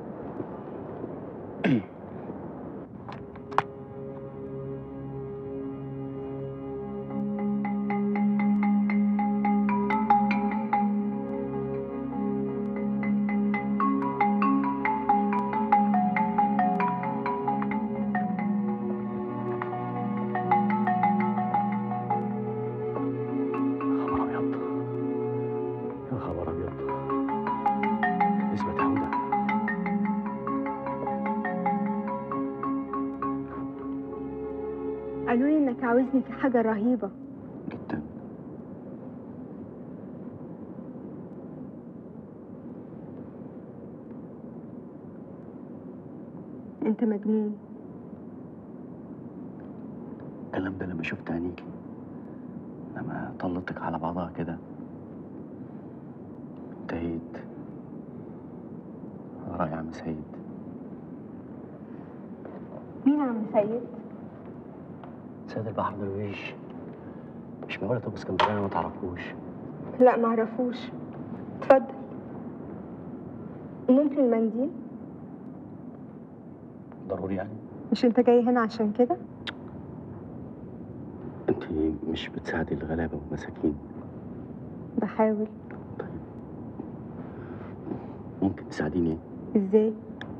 خبر ابيض يا خبر ابيض اثبت يا حوده قالوا لي انك عاوزني في حاجه رهيبه جدا انت مجنون الكلام ده لما شفت عينيكي لما طلتك على بعضها كده انتهيت رأي عم سيد مين يا عم سيد سيد البحر درويش مش معقولة تبقى اسكندراني ما تعرفوش لا معرفوش اتفضل ممكن المنديل ضروري يعني مش انت جاي هنا عشان كده انت مش بتساعدي الغلابة والمساكين بحاول ممكن تساعديني ازاي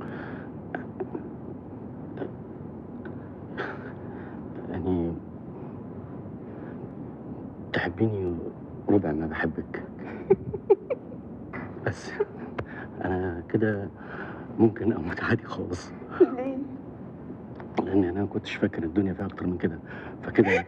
يعني تحبيني ربع ما بحبك بس انا كده ممكن اموت عادي خالص ليه لان انا ما كنتش فاكر الدنيا فيها اكتر من كده فكده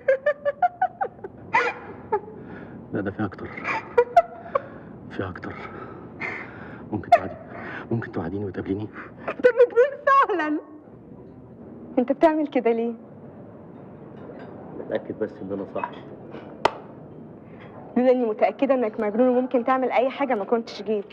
لا ده فيها اكتر فيها اكتر ممكن توعدي ممكن توعديني وتقابليني انت مجنون فعلا انت بتعمل كده ليه متاكد بس ان انا صح لولا اني متاكده انك مجنون وممكن تعمل اي حاجه ما كنتش جيت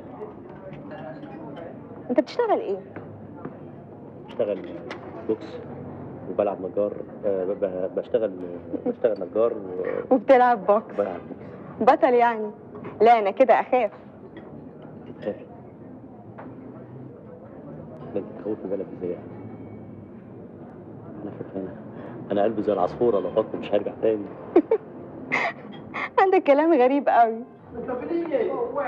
انت بتشتغل ايه بشتغل بوكس وبلعب نجار آه، ب- ب- بشتغل بشتغل نجار و- وبتلعب بوكس وبلعب بوكس بطل يعني لا انا كده اخاف تتخافي ده انت تخوفي بالك ازاي يعني انا فكرة انا انا قلبي زي العصفوره لو بطل مش هرجع تاني عندك كلام غريب قوي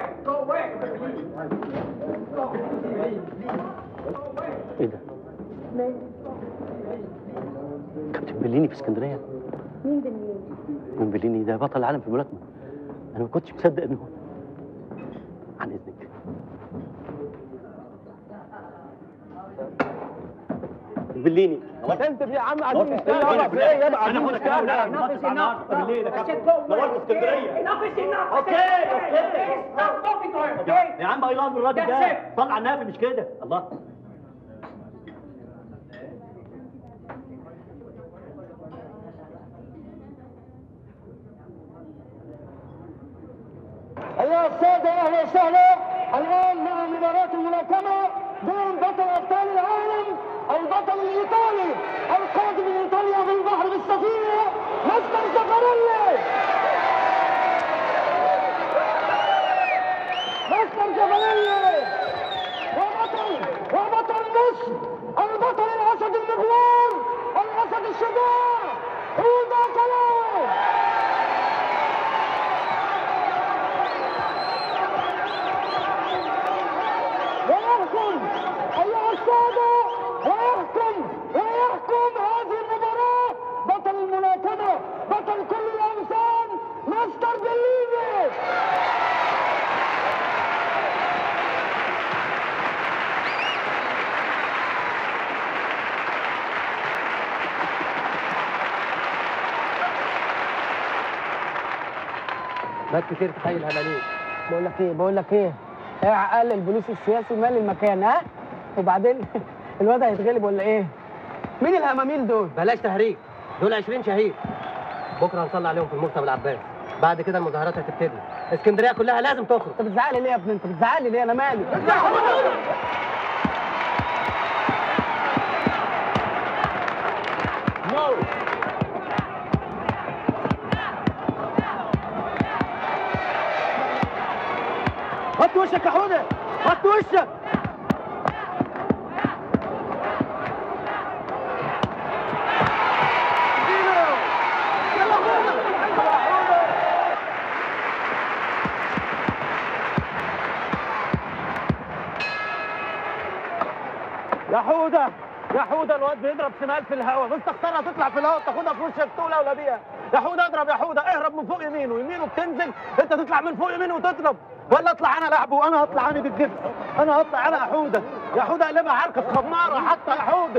ايه ده؟ كابتن بليني في اسكندريه مين بالليل؟ من بليني ده بطل العالم في الملاكمه انا ما كنتش مصدق انه عن اذنك بليني انت يا عم عايزين عايزين نشتغل. نشتغل في ايه يا أنا هقول لك أنا هقول لك. ناقص النهارده بالليل يا كابتن. نورت اسكندريه اوكي اوكي يا عم اي لاف الراجل ده صل على النبي مش كده الله أيها السادة أهلا وسهلا الآن مع مباراة الملاكمة بين بطل أبطال العالم البطل الإيطالي القادم من إيطاليا بالبحر بالسفينة مستر زفاريلي مستر زفاريلي وبطل وبطل مصر البطل الأسد المغوار الأسد الشجاع هودا كلاوي ويحكم أيها السادة ويحكم ويحكم هذه المباراة بطل الملاكمة بطل كل الأوثان مستر بليفي بات كتير تخيل هباليك بقول لك ايه بقول لك ايه ايه عقل البوليس السياسي مال المكان ها وبعدين الواد هيتغلب ولا ايه مين الهماميل دول بلاش تهريج دول 20 شهيد بكره هنصلي عليهم في المكتب العباس بعد كده المظاهرات هتبتدي اسكندريه كلها لازم تخرج انت بتزعلي ليه يا ابني انت بتزعلي ليه انا مالي حط وشك يا حوده حط وشك يا حوده يا حوده الواد بيضرب شمال في الهواء بس تختارها تطلع في الهواء تاخدها في وشك تقول ولا بيها يا حوده اضرب يا حوده اهرب من فوق يمينه يمينه بتنزل انت تطلع من فوق يمينه وتضرب ولا اطلع انا لعبه وانا هطلع عندي الدبس انا هطلع انا يا حوده يا حوده قلبها عركه خماره حتى يا حوده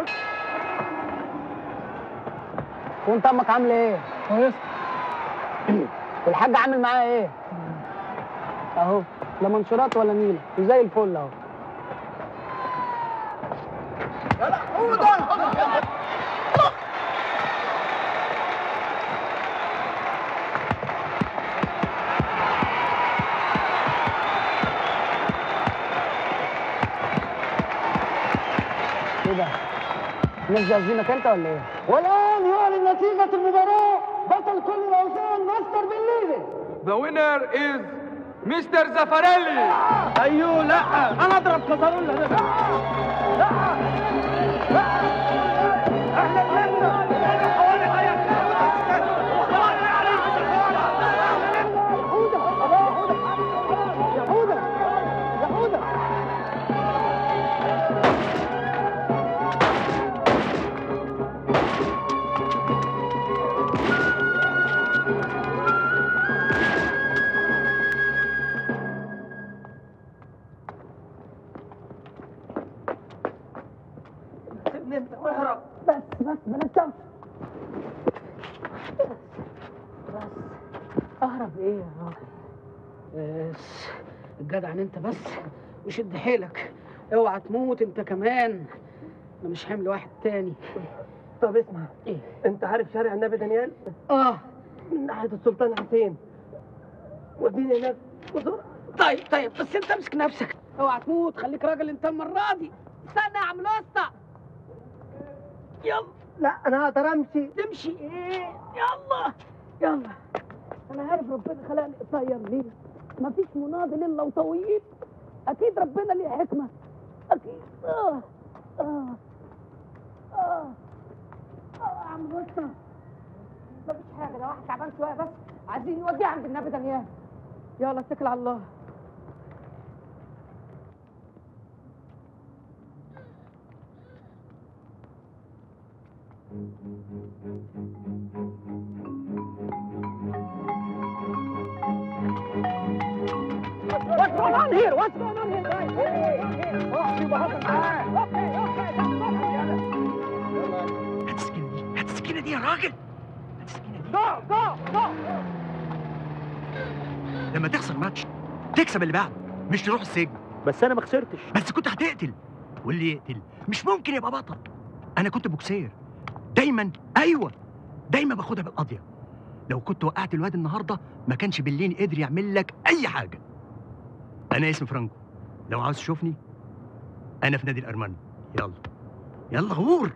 وانت امك عامله ايه كويس والحاج عامل معاها ايه اهو لا منشورات ولا نيله وزي الفل اهو ايه ده الناس جاهزينك انت ولا ايه والآن يعلن نتيجة المباراة بطل كل الأوثان مستر بليفي The winner is Mr. Zaffarelli. ايوه لا انا اضرب كسرولة ده يا حودة يا حودة سيبني انت واهرب بس بس بلاش شمس بس اهرب ايه يا راجل بس الجدع انت بس وشد حيلك اوعى تموت انت كمان انا مش حمل واحد تاني طب اسمع ايه انت عارف شارع النبي دانيال اه من ناحيه السلطان حسين وديني هناك بسرعه طيب طيب بس انت امسك نفسك اوعى تموت خليك راجل انت المره دي استنى يا عم الوسطى يلا لا انا هقدر امشي تمشي ايه يلا يلا انا عارف ربنا خلقني قصير ليه مفيش مناضل الا وطويل اكيد ربنا ليه حكمه اكيد اه اه اه اه يا عم الوسطى مفيش حاجه ده واحد تعبان شويه بس عايزين نوديه عند النبي دانيال يلا اتكل على الله What's going on here? What's going on here, guys? Oh, you بهزر معاه. اوكي اوكي هات السكينة دي هات السكينة دي يا راجل جو جو جو لما تخسر ماتش تكسب اللي بعده مش تروح السجن بس انا ما خسرتش بس كنت هتقتل واللي يقتل مش ممكن يبقى بطل انا كنت بوكسير دايما ايوه دايما باخدها بالقضيه لو كنت وقعت الواد النهارده ما كانش بليني قدر يعمل لك اي حاجه انا اسمي فرانكو لو عاوز تشوفني انا في نادي الارمن يلا يلا غور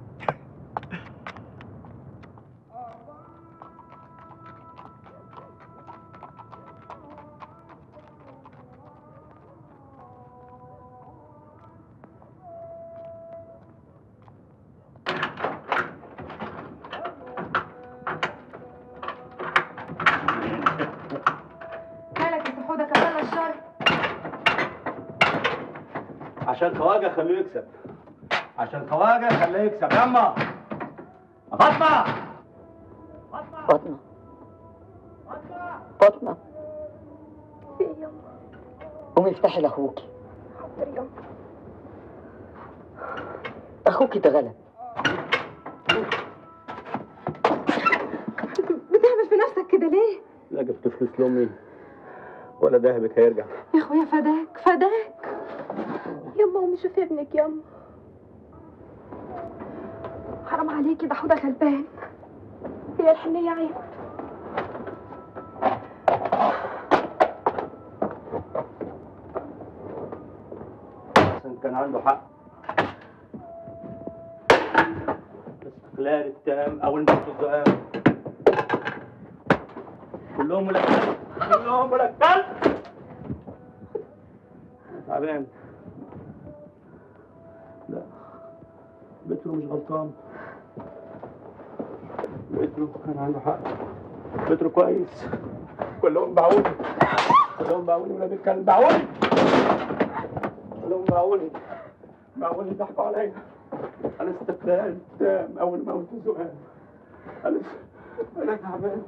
مالك يا سحودة كفانا الشر عشان خواجه خليه يكسب عشان خواجه خليه يكسب يما يا فاطمه فاطمة فاطمة في ايه يما قومي افتحي لاخوكي حاضر يما اخوكي اتغلب بتهبل في نفسك كده ليه لا جبت فلوس لامي ولا ذهبك هيرجع يا اخويا فداك فداك يما قومي شوفي ابنك يما حرام عليكي ده حوده غلبان هي الحنية عيب حسن كان عنده حق الاستقلال التام او الموت الزقام كلهم ولاد كلب كلهم ولاد كلب تعبان لا بترو مش غلطان بترو كان عنده حق بترو كويس كلهم باعوني كلهم باعوني ولاد الكلب باعوني كلهم باعوني باعوني ضحكوا عليا انا استقلال تام اول موت الزقام انا انا تعبان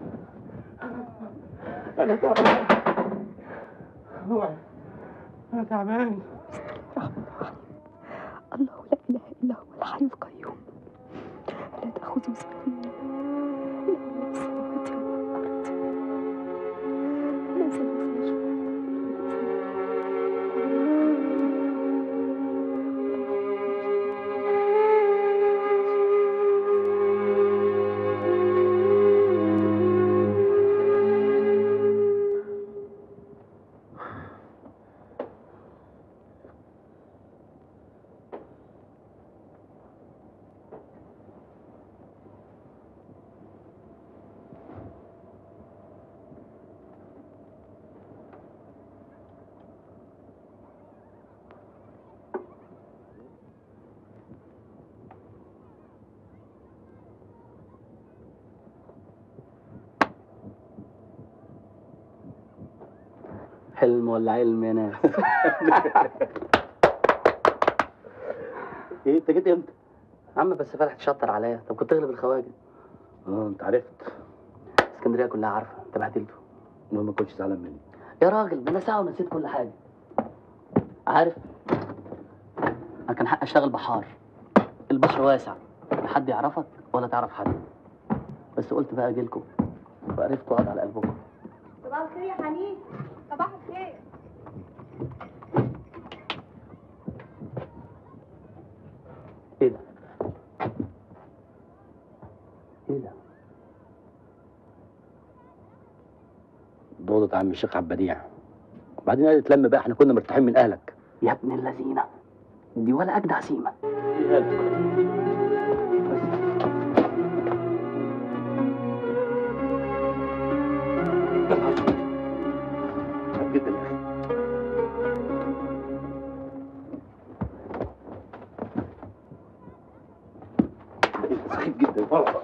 انا تعبان اوعي انا تعبان الله لا اله الا هو الحي القيوم لا تاخذه سنه له السماوات والارض ليس مثله حلم ولا علم يا ناس ايه انت جيت امتى؟ يا عم بس فرح تشطر عليا طب كنت تغلب الخواجه اه انت عرفت اسكندريه كلها عارفه انت بهدلته المهم ما كنتش زعلان مني يا راجل ده انا ساعه ونسيت كل حاجه عارف انا كان حق اشتغل بحار البحر واسع لا حد يعرفك ولا تعرف حد بس قلت بقى اجيلكم وعرفت اقعد على قلبكم صباح الخير يا حنين صباح الخير ايه ده؟ ايه ده؟ ضوضة عم الشيخ عبديع وبعدين قال اتلم بقى احنا كنا مرتاحين من اهلك يا ابن اللذينه دي ولا اجدع سيمه جدا يا اخي سخيف جدا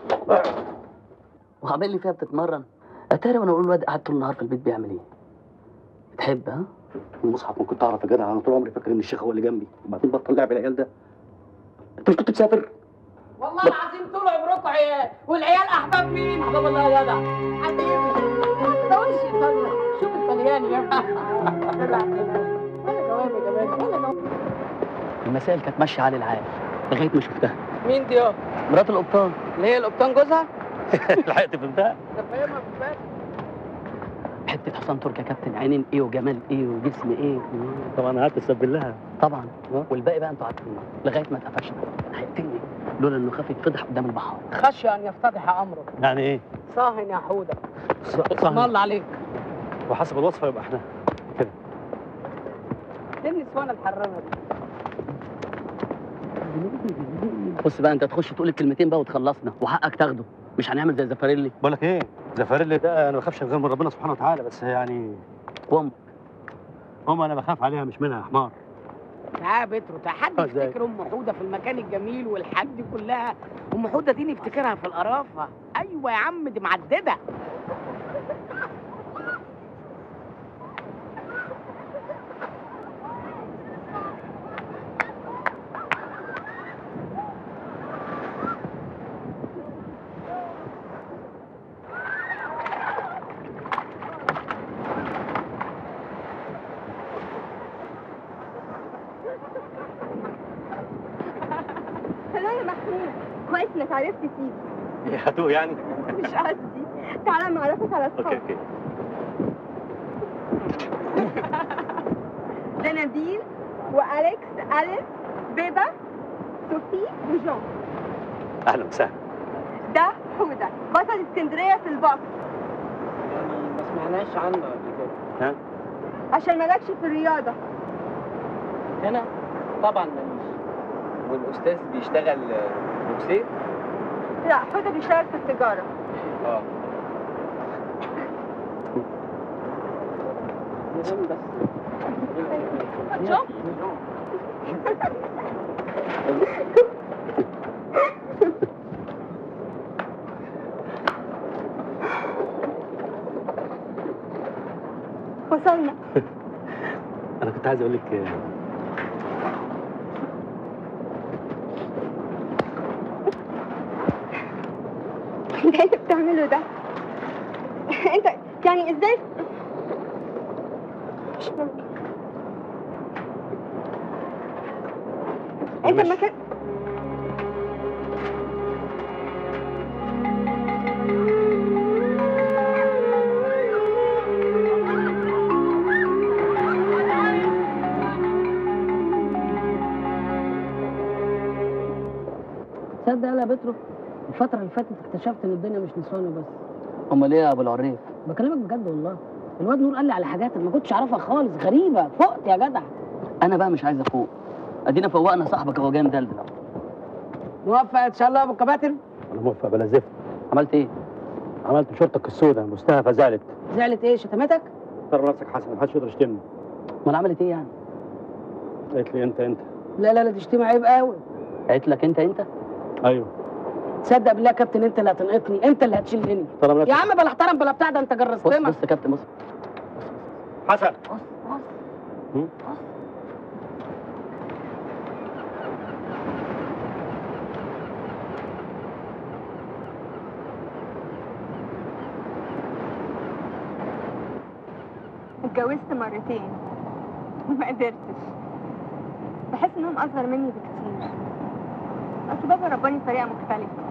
وعامل لي فيها بتتمرن اتاري وانا اقول الواد قاعد طول النهار في البيت بيعمل ايه بتحب ها المصحف ما كنت اعرف يا جدع انا طول عمري فاكر ان الشيخ هو اللي جنبي وبعدين بطل لعب العيال ده انت مش كنت مسافر والله العظيم طول عمركم عيال والعيال احباب مين؟ احباب الله يا جدع حبيبي ده وش ايطاليا شوف الطلياني يا ولا جوابي كمان ولا جوابي المسائل كانت ماشيه على العال لغايه ما شفتها مين دي اه؟ مرات القبطان اللي هي القبطان جوزها؟ لحقت فهمتها ده فاهمها في بالي حته حصان تركي يا كابتن عينين ايه وجمال ايه وجسم ايه طبعا قعدت تسبل لها طبعا والباقي بقى انتوا عارفين لغايه ما اتقفشنا هيقتلني لولا انه خاف يتفضح قدام البحار خشي ان يفتضح امره يعني ايه؟ صاهن يا حوده صاهن. اسم الله عليك وحسب الوصفه يبقى احنا كده دي النسوان الحرامه دي بص بقى انت تخش تقول الكلمتين بقى وتخلصنا وحقك تاخده مش هنعمل زي زفاريلي بقول لك ايه زفاريلي ده انا ما بخافش غير من ربنا سبحانه وتعالى بس يعني وام ام انا بخاف عليها مش منها يا حمار تعال يا بترو تعال حد آه، إزاي؟ يفتكر ام حوده في المكان الجميل والحاجات دي كلها ام حوده دي نفتكرها في القرافه ايوه يا عم دي معدده لا يا محمود كويس انك عرفت تيجي هتوه يعني مش قصدي تعالى معرفك على اوكي اصحابك اوكي ده نبيل واليكس اليس بيبا صوفي وجون اهلا وسهلا ده حوده بطل اسكندريه في البوكس ما سمعناش عنه قبل كده ها عشان مالكش في الرياضه هنا طبعا ماليش والاستاذ بيشتغل بوكسير لا حوده بيشتغل في التجاره اه نظام بس شوف وصلنا انا كنت عايز اقول لك انت ايه اللي بتعمله ده انت يعني ازاي مش ممكن انت ما كان تصدق يا بترو الفترة اللي فاتت اكتشفت ان الدنيا مش نسواني بس امال ايه يا ابو العريف بكلمك بجد والله الواد نور قال لي على حاجات أنا ما كنتش اعرفها خالص غريبة فقت يا جدع انا بقى مش عايز افوق ادينا فوقنا صاحبك هو جاي مدلدل أهو. موفق ان شاء الله يا ابو كباتن انا موفق بلا زفت عملت ايه؟ عملت شرطك السوداء مستهفى زعلت زعلت ايه شتمتك؟ ترى نفسك حسن محدش يقدر يشتمني امال عملت ايه يعني؟ قالت لي انت انت لا لا لا دي شتيمة عيب قوي قالت لك انت انت؟ ايوه تصدق بالله يا كابتن انت اللي هتنقطني انت اللي هتشيلني طالما يا عم بلا احترم بلا بتاع ده انت بص جرستنا بص يا كابتن بص حسن اتجوزت مرتين وما قدرتش بحس انهم اصغر مني بكتير اصل بابا رباني بطريقه مختلفه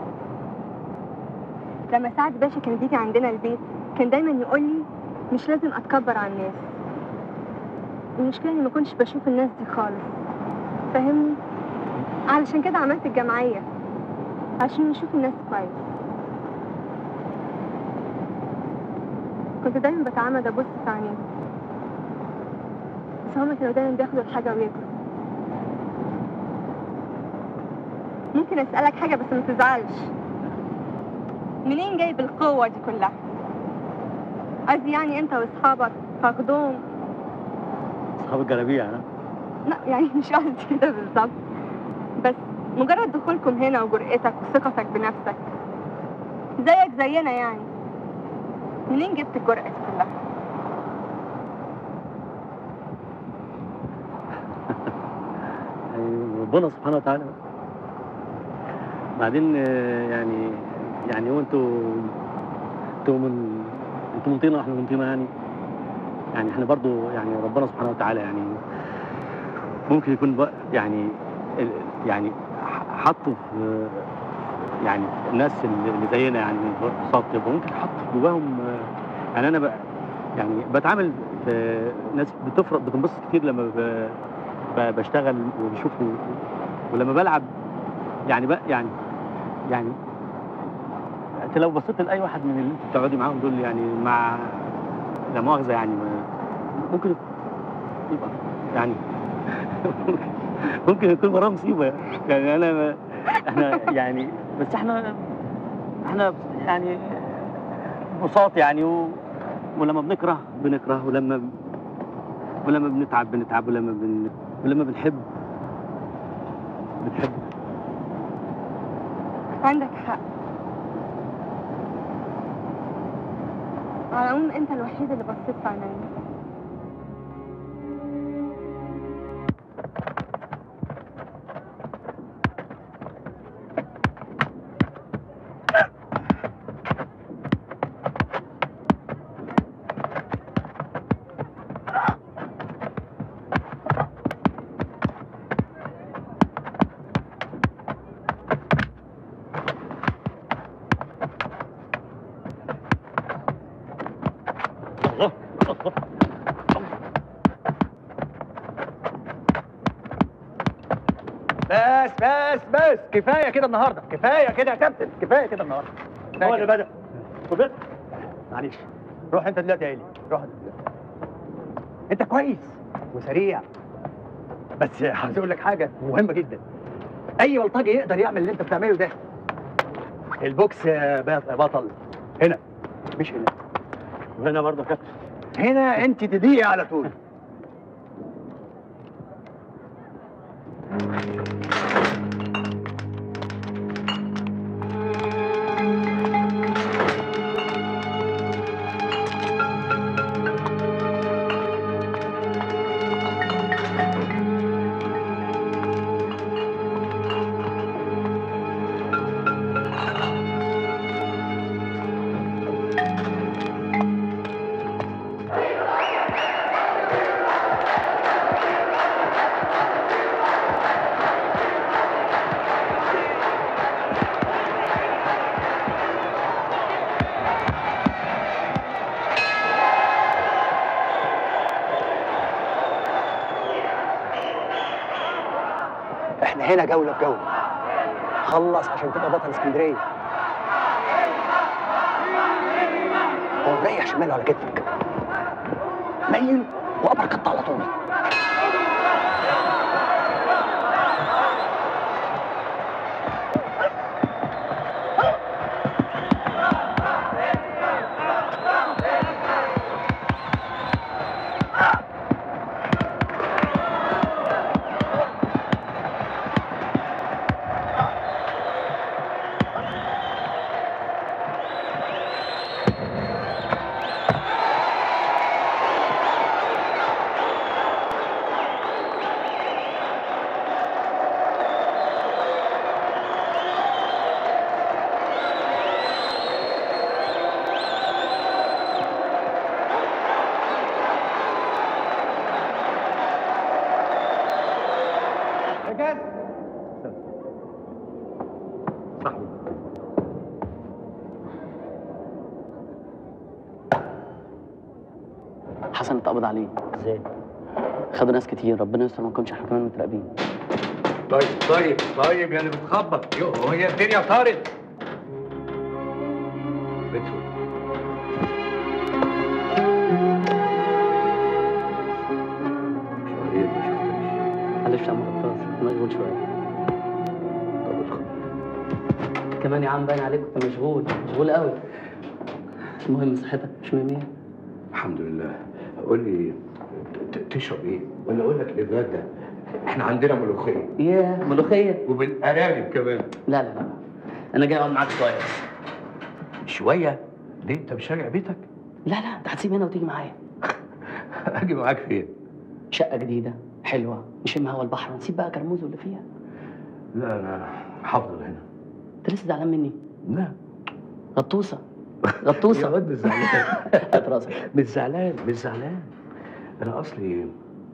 لما سعد باشا كان بيجي عندنا البيت كان دايما يقول لي مش لازم اتكبر على الناس المشكله اني ما كنتش بشوف الناس دي خالص فاهمني علشان كده عملت الجمعيه عشان نشوف الناس كويس كنت دايما بتعمد ابص في عينيهم بس هما كانوا دايما بياخدوا الحاجه ويجروا ممكن اسالك حاجه بس ما تزعلش منين جايب القوه دي كلها قصدي يعني انت واصحابك فاقدهم اصحاب الجلابيه ها لا يعني مش قصدي كده بالظبط بس مجرد دخولكم هنا وجرأتك وثقتك بنفسك زيك زينا يعني منين جبت الجرأة دي كلها؟ أيوة، ربنا سبحانه وتعالى بعدين آه، يعني يعني هو انتوا انتوا من انتوا من طينه واحنا من طينه يعني يعني احنا برضو يعني ربنا سبحانه وتعالى يعني ممكن يكون بق- يعني ال- يعني ح- حطوا في يعني الناس اللي اللي زينا يعني بساط يبقى ممكن حط جواهم آه، يعني انا ب يعني بتعامل في ناس بتفرق بتنبسط كتير لما ب- ب- بشتغل وبشوفوا ولما بلعب يعني بقى يعني يعني انت لو بصيت لاي واحد من اللي انت بتقعدي معاهم دول يعني مع لا مؤاخذه يعني ما ممكن يبقى يعني ممكن يكون وراه مصيبه يعني انا ما احنا يعني بس احنا احنا يعني بساط يعني و... ولما بنكره بنكره ولما ولما بنتعب بنتعب ولما بن... ولما بنحب بنحب عندك حق على العموم انت الوحيد اللي بصيت في عينيا بس بس بس كفايه كده النهارده كفايه كده يا كابتن كفايه كده النهارده هو اللي بدا وبدا معلش روح انت دلوقتي يا ايلي روح انت دلوقتي انت كويس وسريع بس عايز اقول لك حاجه مهمه جدا اي بلطجي يقدر يعمل اللي انت بتعمله ده البوكس يا بط- يا بطل هنا مش هنا وهنا برضه يا كابتن هنا انت تضيقي على طول احنا هنا جوله بجوله خلص عشان تبقى بطل اسكندريه هو مريح شماله على كتفك ميل وابر كت على طول حسن اتقبض عليه ازاي؟ خدوا ناس كتير ربنا يستر ما نكونش احنا كمان متراقبين طيب طيب طيب يا اللي بتخبط يو هي الدنيا طارت بتفوت معلش يا عم غطاس مشغول شويه كمان يا عم باين عليك كنت مشغول مشغول قوي المهم صحتك مش مية مية الحمد لله قول لي ت- تشرب ايه؟ ولا اقول لك نتغدى؟ احنا عندنا ملوخيه ياه ملوخيه وبالارانب كمان لا لا لا انا جاي اقعد معاك شويه شويه؟ ليه انت مش راجع بيتك؟ لا لا انت هتسيب هنا وتيجي معايا اجي معاك فين؟ شقه جديده حلوه نشم هوا البحر ونسيب بقى كرموز واللي فيها لا انا هفضل هنا انت لسه زعلان مني لا غطوسه غطوسه يا واد مش زعلان هات راسك مش زعلان مش زعلان انا اصلي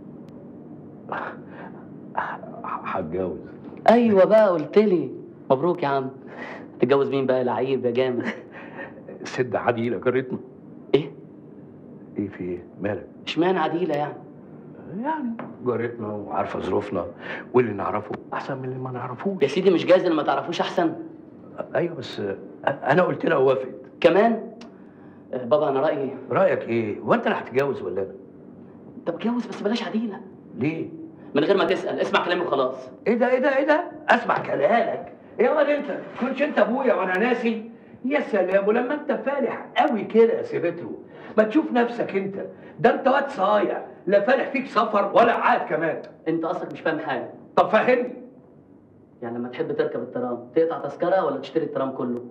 هتجوز ايوه بقى قلت لي مبروك يا عم تتجوز مين بقى لعيب يا جامد ست عديله جارتنا ايه ايه في ايه مالك اشمعنى عديله يعني يعني جارتنا وعارفه ظروفنا واللي نعرفه احسن من اللي ما نعرفوش يا سيدي مش جايز اللي ما تعرفوش احسن ايوه بس انا قلت لها وافقت كمان آه، بابا انا رايي رايك ايه هو انت اللي هتتجوز ولا انا طب اتجوز بس بلاش عديله ليه من غير ما تسال اسمع كلامي وخلاص ايه ده ايه ده ايه ده اسمع كلامك يا ولد انت كنتش انت ابويا وانا ناسي يا سلام ولما انت فالح قوي كده يا سيبتلو ما تشوف نفسك انت ده انت واد صايع لا فالح فيك سفر ولا عاد كمان انت اصلك مش فاهم حاجه طب فهمني يعني لما تحب تركب الترام تقطع تذكره ولا تشتري الترام كله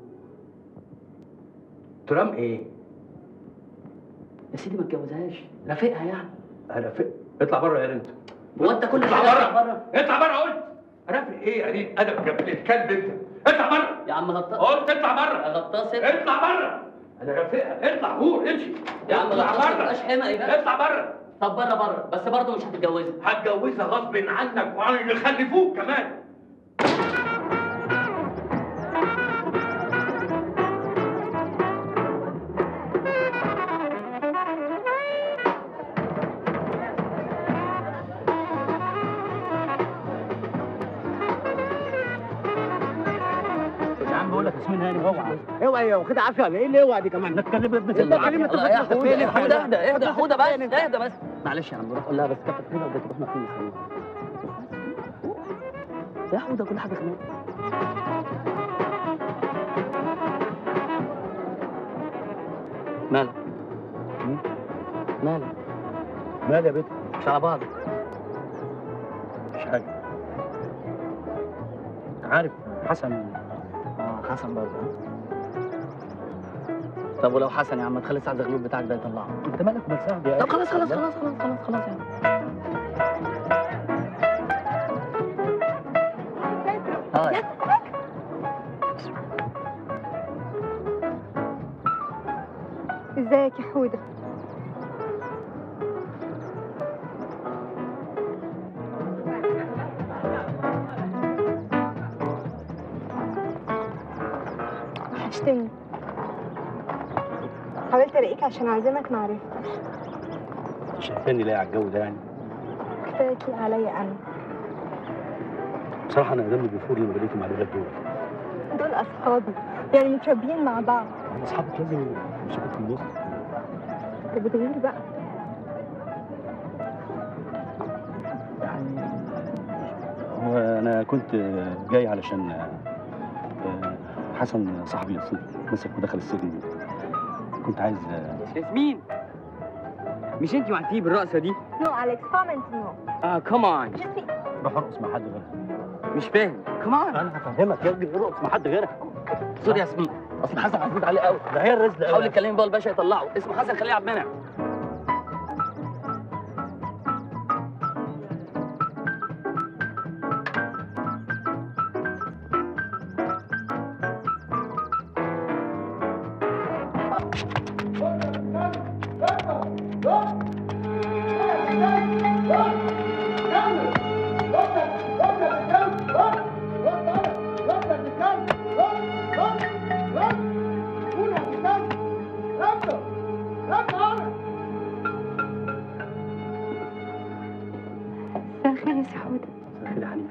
ترام ايه يا سيدي ما تجوزهاش رافقها يعني انا في اطلع بره يا انت هو انت كل اطلع حاجه بره بره اطلع بره قلت رافق ايه يا قليل ادب جبل الكلب انت اطلع بره يا عم غطاس قلت اطلع بره غطاس اطلع بره انا رافقها اطلع هور امشي يا عم اطلع غطاس ما بره تبقاش حمقي بقى اطلع بره طب بره بره بس برضه مش هتتجوزها هتجوزها غصب عنك وعن اللي خلفوك كمان يا عم بقول لك ياسمين هاني اوعى اوعى يا واخد عافيه ولا ايه اللي اوعى دي كمان نتكلم ابنك انت كلمة الله يا ابنك حوده فين يا حوده يا اهدى اهدى يا حوده بس فين انت؟ اهدى بس معلش يا عم روح قول لها بس كابتن فين وبيت رحنا فين يا حوده كل حاجه خناق مالك مالك مال يا بنت مش على بعض مش حاجه عارف حسن اه حسن برضه طب ولو حسن يا عم تخلي سعد الغلوب بتاعك ده يطلعه انت مالك مال سعد يا طب خلاص خلاص خلاص خلاص خلاص خلاص يا عم هاي ازيك يا حودة وحشتني حاولت الاقيك عشان اعزمك معرفتش شايفاني لاقي على الجو ده يعني كفايه تليق عليا انا بصراحه انا دمي بيفور لما بلاقيكم على الولاد دول دول اصحابي يعني متربيين مع بعض انا اصحابك لازم يمسكوك في النص طب بتغير بقى هو انا كنت جاي علشان آه، حسن صاحبي اصلا مسك ودخل السجن كنت عايز ياسمين مش انت وعدتيه بالرقصه دي؟ نو اليكس كومنت نو اه كمان روح ارقص مع حد غيرك مش فاهم كمان انا هفهمك يا ابني ارقص مع حد غيرك سوري يا ياسمين اصل حسن عزيز عليه قوي ده هي الرزق حاول تكلمي بقى الباشا يطلعه اسمه حسن خليل عبد المنعم مساء الخير يا سي حودة مساء الخير يا حنيفه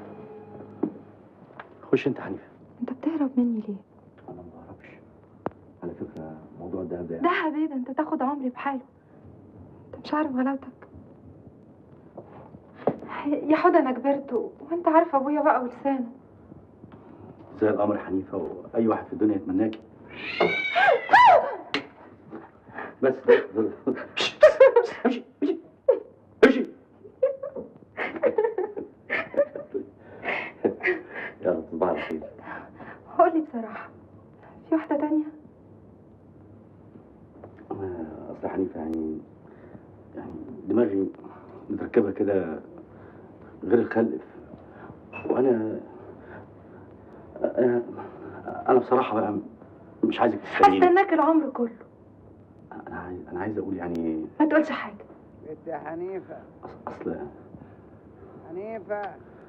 خش انت حنيفه انت بتهرب مني ليه؟ انا ما بعرفش على فكره موضوع الدهب ده ده حبيبي ده انت تاخد عمري بحاله انت مش عارف غلاوتك يا حودة انا كبرت و- وانت عارف ابويا بقى ولسانه زي القمر حنيفه واي واحد في الدنيا يتمناكي بس امشي امشي امشي يلا تصبح على خير قولي بصراحة في واحدة تانية انا اصل حنيفه يعني يعني دماغي متركبه كده غير الخلف وانا انا انا بصراحه بقى مش عايزك تستنيني هستناك العمر كله انا عايز انا عايز اقول يعني ما تقولش حاجه بنت يا حنيفه اصل حنيفه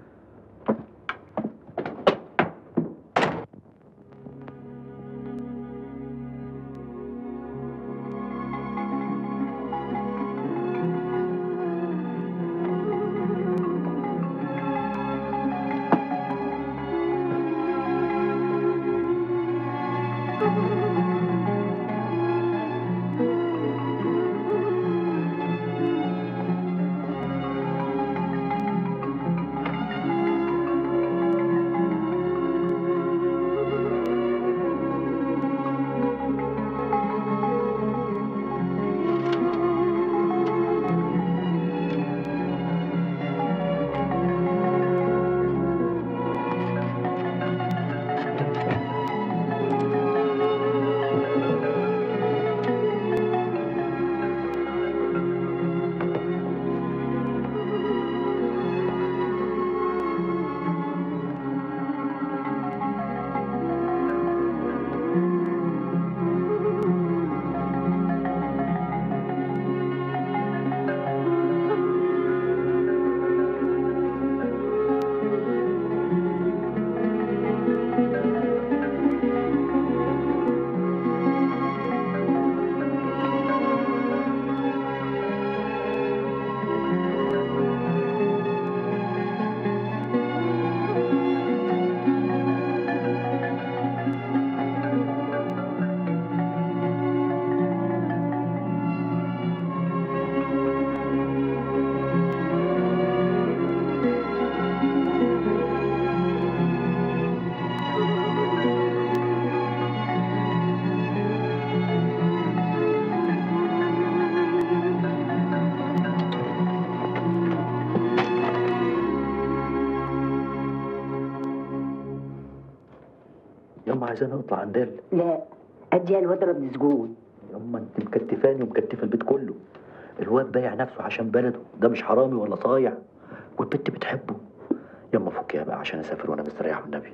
يما عايزانا نطلع عندال لا ادي الواد ابن سجون يما انت مكتفاني ومكتفه البيت كله الواد بايع نفسه عشان بلده ده مش حرامي ولا صايع والبت بتحبه يما فكيها بقى عشان اسافر وانا مستريح والنبي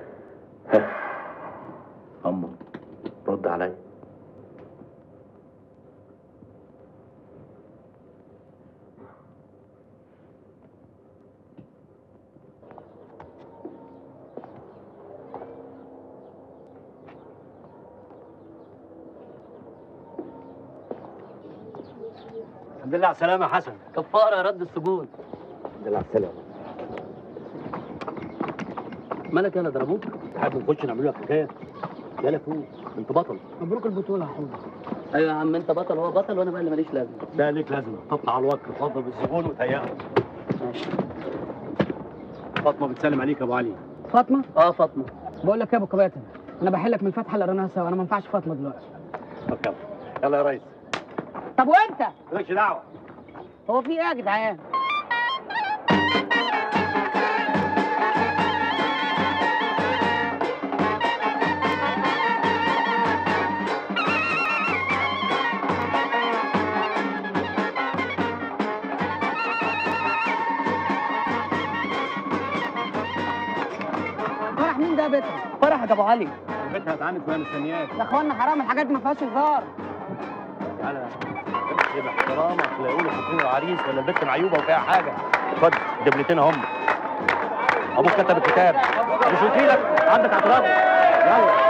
ها اما رد عليا الحمد لله على السلامه يا حسن كفاره يا رد السجون الحمد لله على السلامه مالك يالا ضربوك حابب نخش نعمل لك حكايه يالا فوق انت بطل مبروك البطوله يا حوده ايوه يا عم انت بطل هو بطل وانا بقى اللي ماليش لازمه ده ليك لازمه تطلع على الوقت تفضل بالزبون وتهيئه ماشي فاطمه بتسلم عليك يا ابو علي فاطمه اه فاطمه بقول لك يا ابو كباتن انا بحلك من الفتحه اللي قريناها سوا انا ما ينفعش فاطمه دلوقتي طب يلا يلا يا ريس طب وانت مالكش دعوه هو في ايه يا جدعان فرح مين ده يا بيتر؟ فرحك ابو علي بيتها اتعنت وهي مستنياك يا اخوانا حرام الحاجات دي ما فيهاش هزار تعالى يبقى احترامك لا يقولوا فاكرين العريس ولا البت معيوبه وفيها حاجه خد دبلتين هم ابوك كتب الكتاب مش وكيلك عندك اعتراض يلا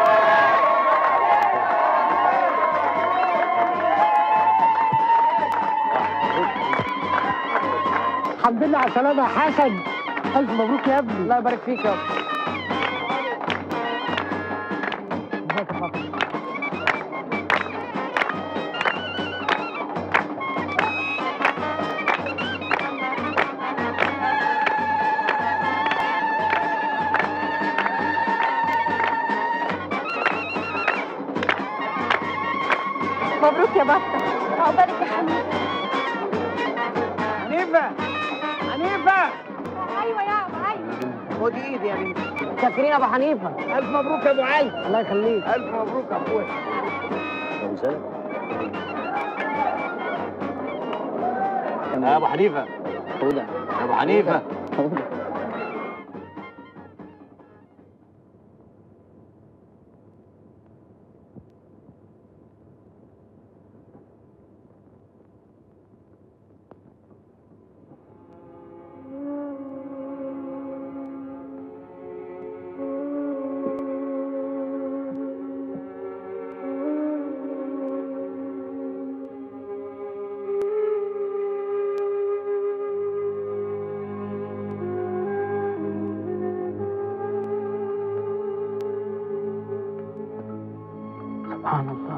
الحمد لله على السلامة يا حسن ألف مبروك يا ابني الله يبارك فيك يا ابني ازيك يا فاطمه مبروك يا بطة عقبالك يا حبيبي حنيفه حنيفه ايوه يا ابو ايوه خدي ايدي يا بنتي شاكرين يا ابو حنيفه الف مبروك يا ابو علي الله يخليك الف مبروك يا اخويا ابو سلام يا ابو حنيفه حوده يا ابو حنيفه حوده سبحان الله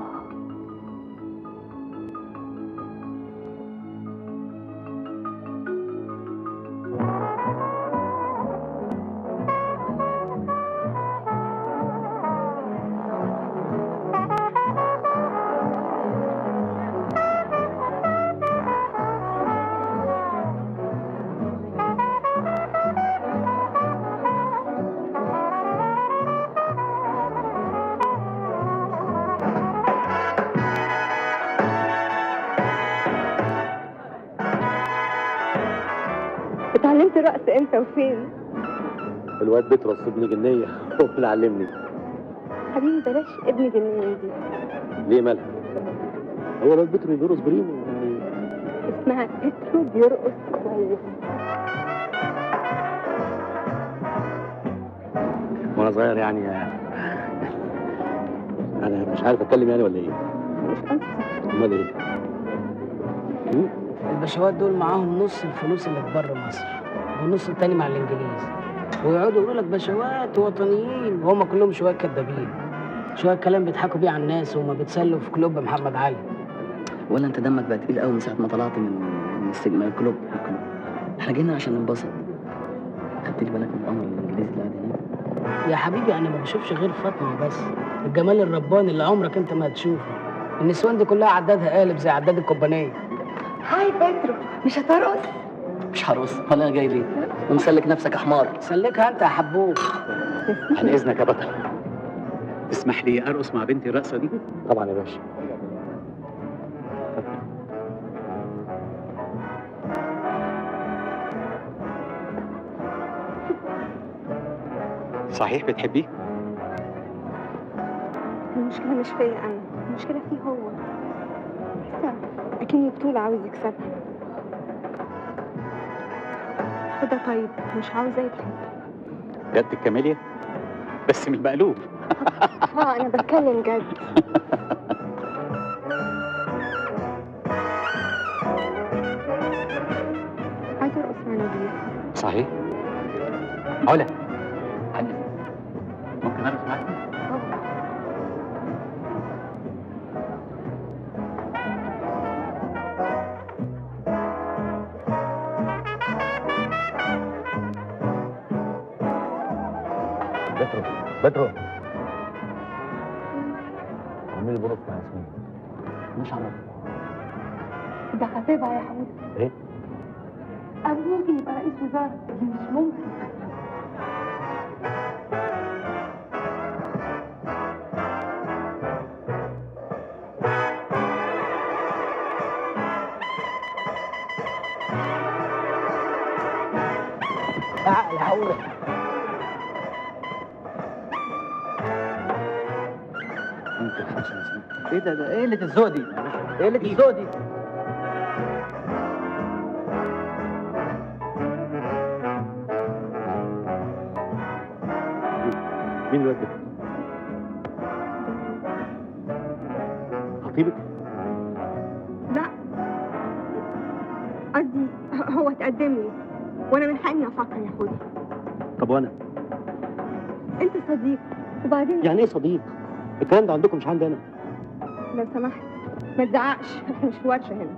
اتعلمت رقص امتى وفين الواد بيترص ابن جنيه هو اللي علمني حبيبي بلاش ابن جنيه دي ليه مالها هو الواد بيترو بيرقص بريمو اسمها بيترو بيرقص كويس وانا صغير يعني انا مش عارف اتكلم يعني ولا ايه مش قصدي امال ايه هم؟ البشوات دول معاهم نص الفلوس اللي في بره مصر والنص التاني مع الانجليز ويقعدوا يقولوا لك بشوات وطنيين وهم كلهم شويه كدابين شويه كلام بيضحكوا بيه على الناس وما بيتسلوا في كلوب محمد علي ولا انت دمك بقى تقيل قوي من ساعه ما طلعت من من السجن من الكلوب من الكلوب احنا جينا عشان ننبسط خدت لي بالك من الامر الانجليزي اللي قاعد هناك يا حبيبي انا ما بشوفش غير فاطمه بس الجمال الرباني اللي عمرك انت ما هتشوفه النسوان دي كلها عدادها قالب زي عداد الكوبانيه هاي بيترو مش هترقص مش هرقص ولا انا جاي ليه ومسلك نفسك يا حمار سلكها انت يا حبوب عن اذنك يا بطل تسمح لي ارقص مع بنتي الرقصه دي طبعا يا باشا صحيح بتحبيه المشكلة مش فيا أنا المشكلة فيه هو بحسها أكني بطولة عاوز يكسبها خدها طيب مش عاوزة يضحك جد الكاميليا بس من المقلوب اه أنا بتكلم جد عايزة أرقص مع نبيل صحيح علا علا ممكن ارقص معاك بترو بترو عامل برص مع ياسمين مش عارف ده خطيبها يا حبيبي ايه أبو ممكن يبقى رئيس وزارة دي مش ممكن عقل عقول ممكن خمسة ياسمين ايه ده ده ايه اللي الذوق دي؟ ايه اللي الذوق دي؟ مين الواد ده؟ خطيبك؟ لا قصدي ه- هو تقدم لي وأنا من حقي أفكر يا خدي طب وانا؟ أنت صديق وبعدين يعني ايه صديق؟ الكلام ده عندكم مش عندي انا لو سمحت ما تزعقش احنا مش في ورشة هنا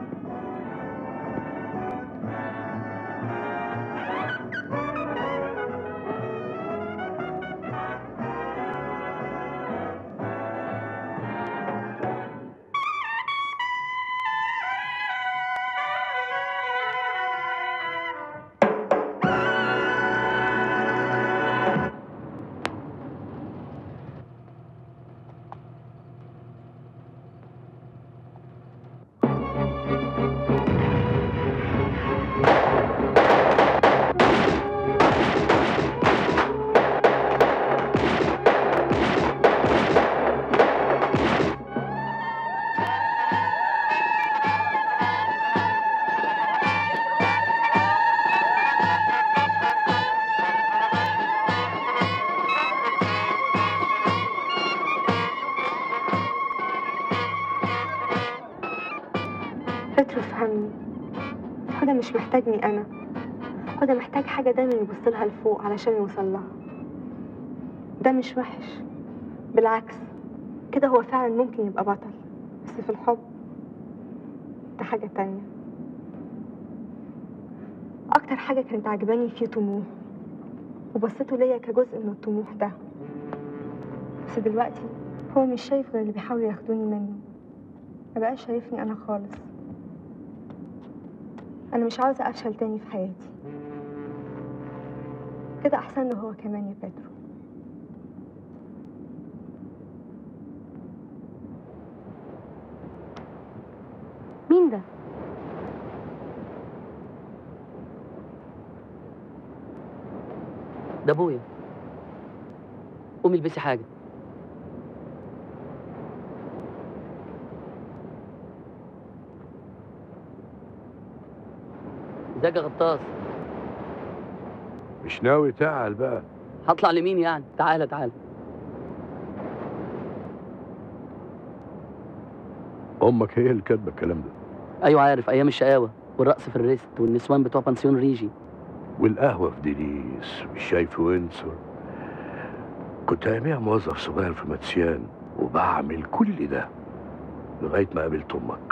بترو فهمني هدى مش محتاجني أنا هدى محتاج حاجة دايما يبص لها لفوق علشان يوصل لها ده مش وحش بالعكس كده هو فعلا ممكن يبقى بطل بس في الحب ده حاجة تانية أكتر حاجة كانت عجباني فيه طموح وبصيته ليا كجزء من الطموح ده بس دلوقتي هو مش شايف غير اللي بيحاولوا ياخدوني منه مبقاش شايفني أنا خالص أنا مش عاوزة أفشل تاني في حياتي كده أحسن له هو كمان يا بيدرو مين ده؟ ده ابويا قومي البسي حاجه ازيك يا غطاس مش ناوي تعال بقى هطلع لمين يعني تعالى تعالى امك هي اللي كاتبه الكلام ده ايوه عارف ايام الشقاوه والرقص في الريست والنسوان بتوع بنسيون ريجي والقهوه في ديليس والشاي في وينسور كنت اياميها موظف صغير في ماتسيان وبعمل كل ده لغايه ما قابلت امك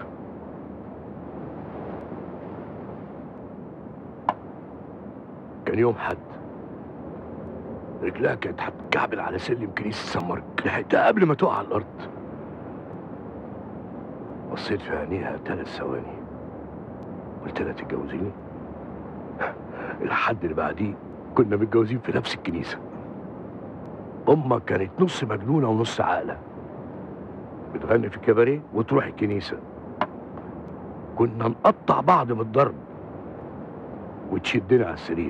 كان يوم حد رجلها كانت هتكعبل على سلم كنيسة سان مارك لحقتها قبل ما تقع على الأرض بصيت في عينيها ثلاث ثواني قلت لها تتجوزيني الحد اللي بعديه كنا متجوزين في نفس الكنيسة أمك كانت نص مجنونة ونص عاقلة بتغني في كباريه وتروح الكنيسة كنا نقطع بعض من الضرب وتشدني على السرير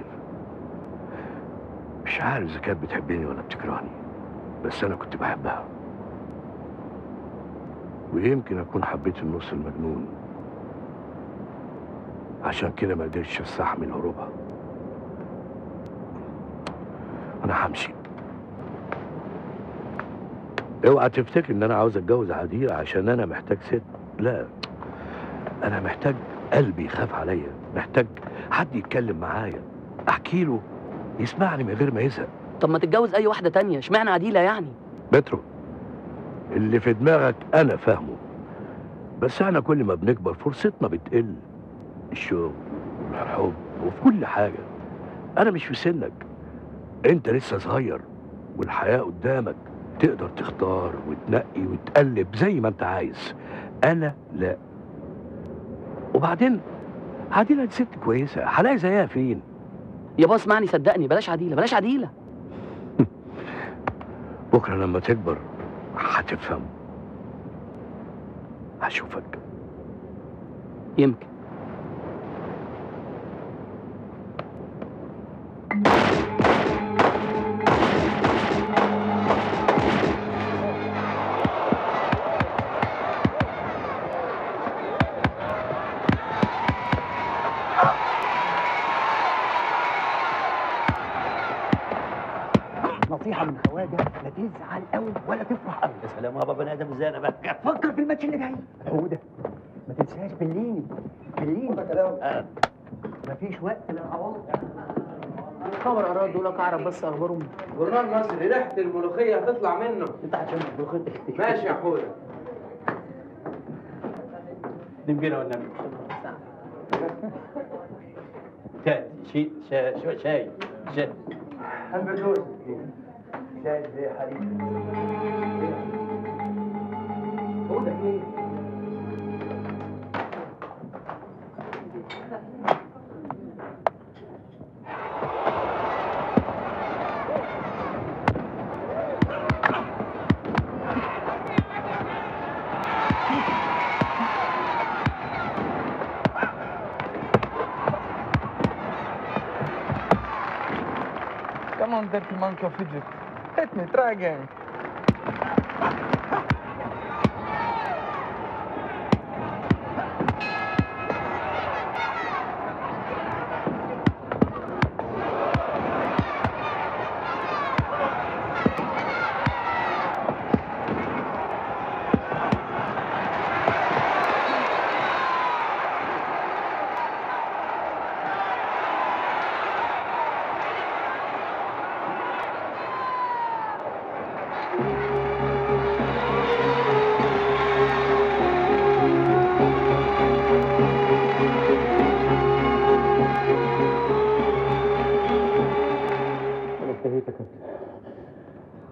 مش عارف إذا كانت بتحبني ولا بتكرهني بس أنا كنت بحبها ويمكن أكون حبيت النص المجنون عشان كده ما قدرتش استحمل هروبها انا همشي اوعى تفتكر ان انا عاوز اتجوز عديل عشان انا محتاج ست لا انا محتاج قلبي يخاف عليا محتاج حد يتكلم معايا احكي له يسمعني من غير ما يزهق طب ما تتجوز اي واحده تانية اشمعنى عديله يعني بترو اللي في دماغك انا فاهمه بس احنا كل ما بنكبر فرصتنا بتقل الشغل والحب وفي كل حاجة أنا مش في سنك أنت لسه صغير والحياة قدامك تقدر تختار وتنقي وتقلب زي ما أنت عايز أنا لا وبعدين عديلة دي ست كويسة هلاقي زيها فين؟ يابا اسمعني صدقني بلاش عديله بلاش عديله بكرة لما تكبر هتفهم هشوفك يمكن نصيحة من خواجة لا تزعل قوي ولا تفرح قوي يا سلام يابا بني ادم ازاي انا بقى فكر في الماتش اللي جاي هدى ما تنساش بليني بليني مفيش وقت للعواطف خبر أراد دول أعرف بس أخبارهم جورنال مصري ريحة الملوخية هتطلع منه انت هتشم الملوخيه ماشي يا حودة نمجينا والنبي شاي شي شاي شاي شاي شاي البردوس شايف ايه يا حبيبي هو ده ايه Come on, dirty monkey of Egypt. Hit me, try again.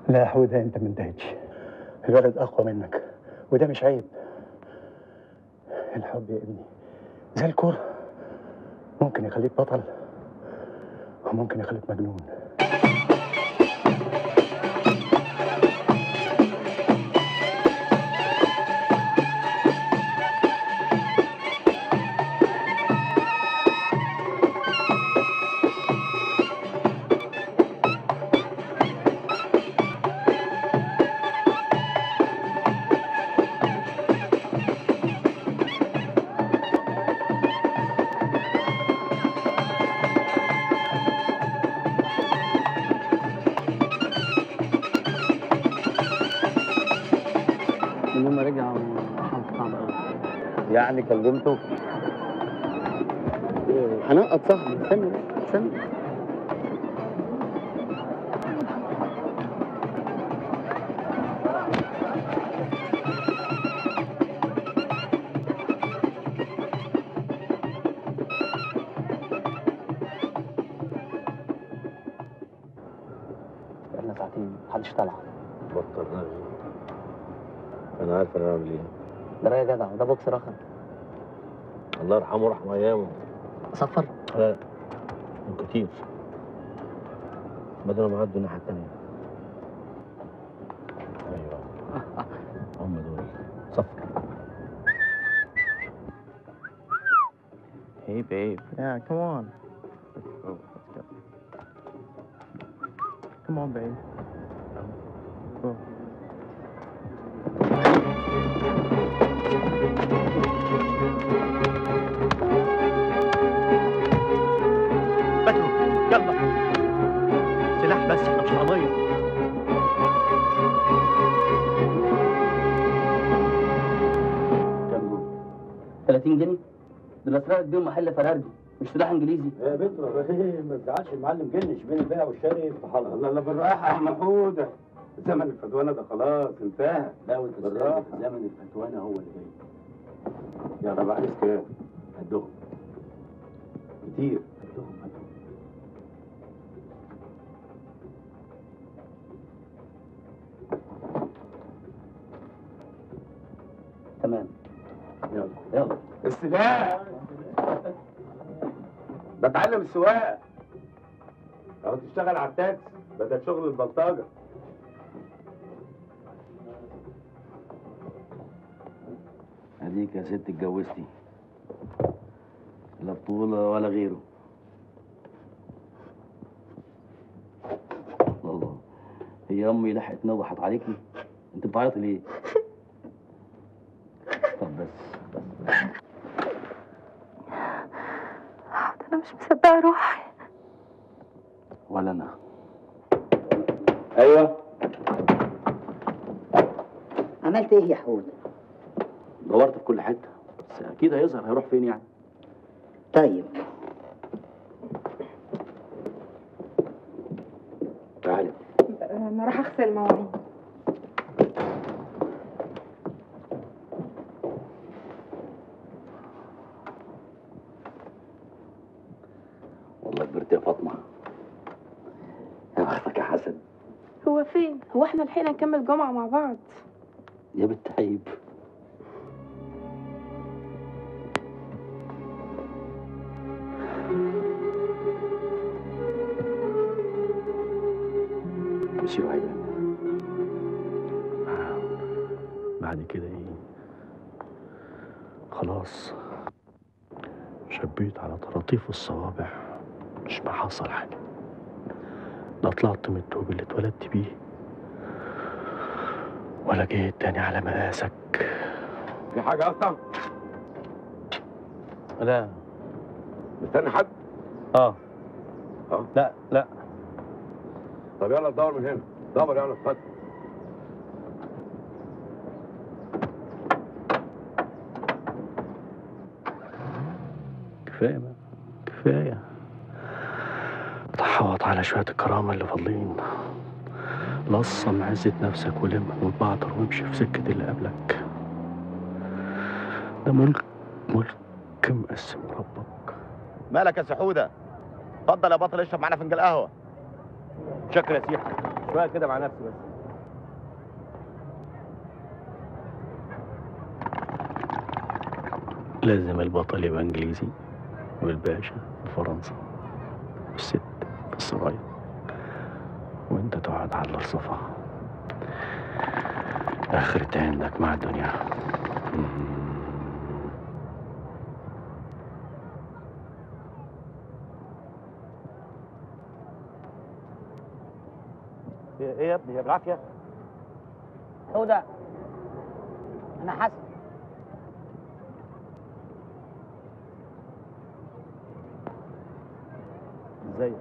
لا يا حودة انت ما انتهتش الولد اقوى منك وده مش عيب الحب يا ابني زي الكرة ممكن يخليك بطل وممكن يخليك مجنون من يوم ما رجع حالته صعبة أوي يعني كلمته هنقط صاحبي استنى بس، استنى بقالنا ساعتين محدش طلع بطل رغي انا عارف انا اعمل ايه ده راجل جدع ده بوكس رخم الله يرحمه رحمه ايامه صفر لا من كتير بدل ما عدوا الناحيه التانيه ايوه هم دول صفر Hey, babe. Yeah, come on. Let's go. Let's go. Come on, babe. Go. بدرو يلا سلاح بس احنا مش قضية 30 جنيه دول اسرقك بيهم محل فرارجي مش سلاح انجليزي يا بترو ما تزعلش المعلم جنش بين البيع والشاري في حلقه الله الله بالراحه يا محمود زمن الفتوانه ده خلاص انتهى لا وانت بالراحه زمن الفتوانه هو اللي جاي يا رب عايز كام؟ قدهم كتير قدهم قدهم تمام يلا يلا السلاح بتعلم السواقه لو تشتغل على التاكس بدل شغل البلطجه اديك يا ست اتجوزتي لا بطولة ولا غيره الله هي امي لحقت نوحت عليكي انت بتعيطي ليه طب بس بس انا مش مصدقه روحي ولا انا ايوه عملت ايه يا حود دورت في كل حته بس اكيد هيظهر هيروح فين يعني طيب تعالي انا راح اغسل المواعين والله كبرت يا فاطمه يا بختك يا حسن هو فين هو احنا لحقنا نكمل جمعه مع بعض يا بنت عيب مسيو عيبان بعد كده ايه خلاص شبيت على طراطيف الصوابع مش ما حصل حاجة لا طلعت من التوب اللي اتولدت بيه ولا جيت تاني على مقاسك في حاجة أصلا؟ لا مستني حد؟ اه اه لا لا طب يلا دور من هنا دور يلا اتفضل كفاية بقى كفاية تحوط على شوية الكرامة اللي فاضلين لصم عزة نفسك ولم واتبعتر وامشي في سكة اللي قبلك ده ملك ملك مقسم ربك مالك يا سحوده اتفضل يا بطل اشرب معانا فنجان قهوه شكرا يا سيحة شوية كده مع نفسي بس لازم البطل يبقى انجليزي والباشا في فرنسا والست في السرايا وانت تقعد على الرصفة اخرة عندك مع الدنيا ايه يا ابني يا بالعافيه هدى انا حسن ازيك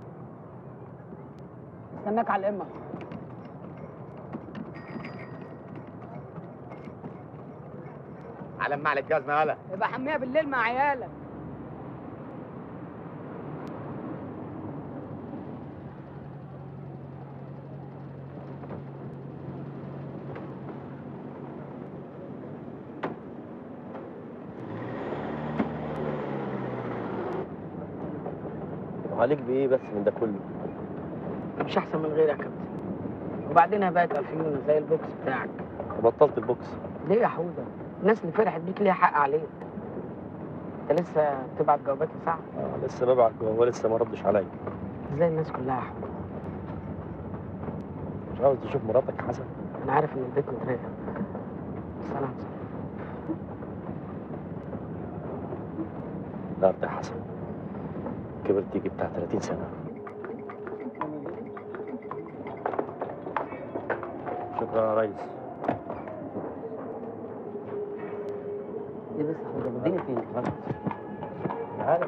استناك على الامه على ما على الجزمه يالا يبقى حميها بالليل مع عيالك وعليك بايه بس من ده كله مش احسن من غيرك يا كابتن وبعدين بقت افيون زي البوكس بتاعك بطلت البوكس ليه يا حوده الناس اللي فرحت بيك ليها حق عليك انت لسه بتبعت جوابات لسعد آه لسه ببعت جوه لسه ما ردش عليا زي الناس كلها يا حوده مش عاوز تشوف مراتك يا حسن انا عارف ان البيت متراقب بس انا هتصرف. لا يا حسن كبرت تيجي بتاع 30 سنه شكرا يا ريس ايه بس يا حوده الدنيا فين؟ تعالى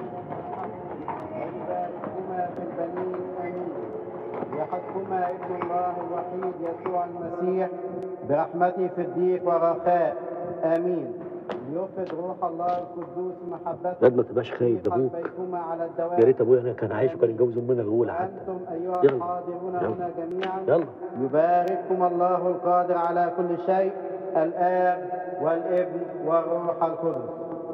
يبارككما في البنين امين يحكما ابن الله الوحيد يسوع المسيح برحمته في الضيق والرخاء امين ليفد روح الله القدوس محبته ياد ما تبقاش خايف ده ابوك قلبيكما على الدوام يا ريت ابويا انا كان عايش وكان يتجوز امنا الاولى حتى وانتم ايها يلا. الحاضرون يلا. هنا جميعا يلا يبارككم الله القادر على كل شيء الاب والابن والروح القدس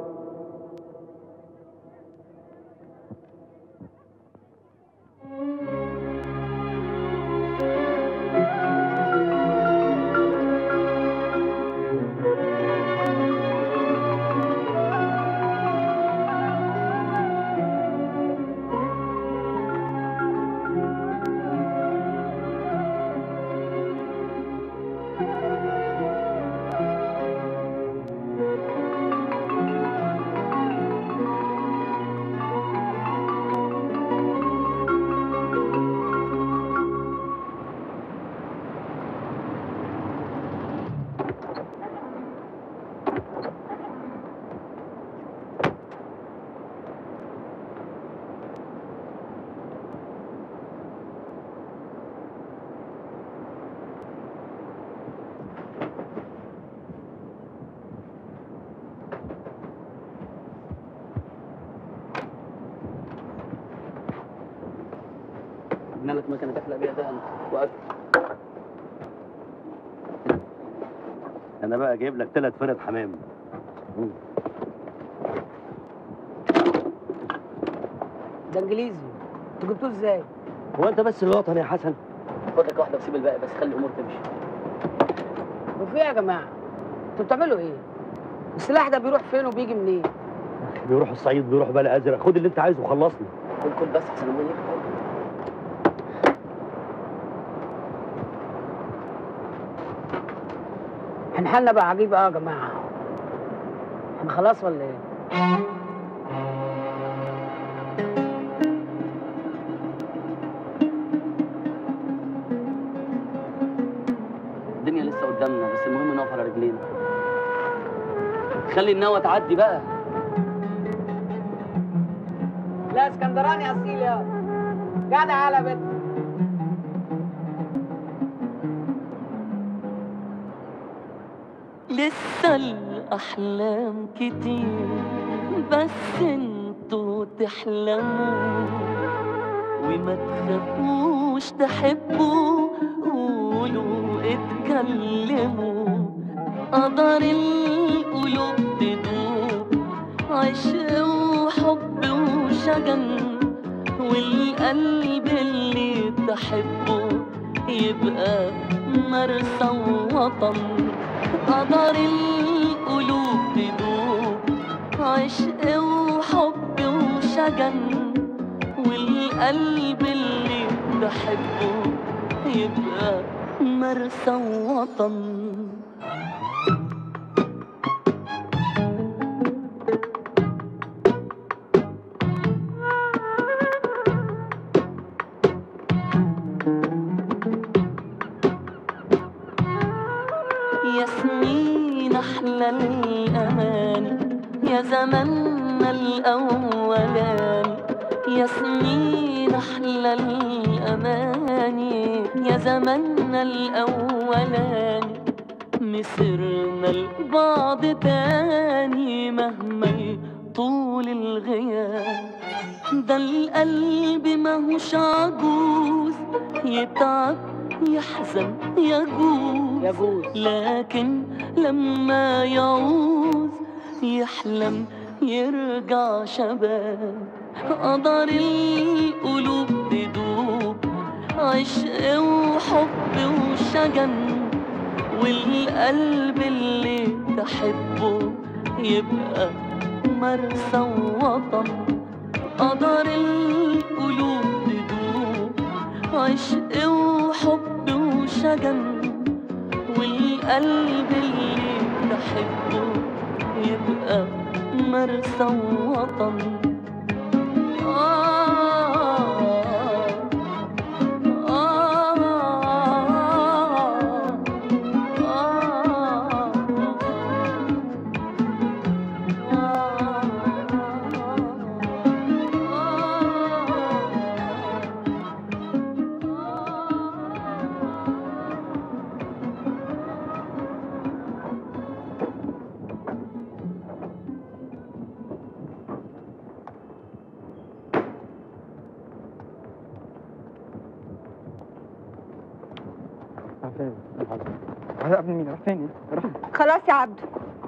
جبنا لك مكنه تحلق بيها ده واكل انا بقى جايب لك ثلاث فرد حمام ده انجليزي انتوا جبتوه ازاي؟ هو انت بس الوطني يا حسن خد لك واحده وسيب الباقي بس خلي الامور تمشي وفي ايه يا جماعه؟ انتوا بتعملوا ايه؟ السلاح ده بيروح فين وبيجي منين؟ بيروح الصعيد بيروح بلا ازرق خد اللي انت عايزه وخلصني كل كل بس عشان امال يكبر احنا حالنا بقى عجيب اه يا جماعه احنا خلاص ولا ايه؟ الدنيا لسه قدامنا بس المهم نقف على رجلينا خلي النوى تعدي بقى لا اسكندراني اصيل يا قاعده على بيت لسه الأحلام كتير بس انتوا تحلموا وما تخافوش تحبوا قولوا اتكلموا قدر القلوب تدوب عشق وحب وشجن والقلب اللي تحبه يبقى مرسى وطن قدر القلوب تدوب عشق وحب وشجن والقلب اللي بحبه يبقى مرسى وطن ياسمين أحلى الأماني يا زماننا الأولاني ياسمين أحلى الأماني يا زماننا الأولاني مسرنا لبعض تاني مهما طول الغياب ده القلب ماهوش عجوز يتعب يحزن يجوز يجوز لكن لما يعوز يحلم يرجع شباب قدر القلوب تدوب عشق وحب وشجن والقلب اللي تحبه يبقى مرسى وطن قدر القلوب تدوب عشق وحب وشجن والقلب اللي تحبه يبقى مرسى وطن آه آه على ابن مين راح فين راح خلاص يا عبدو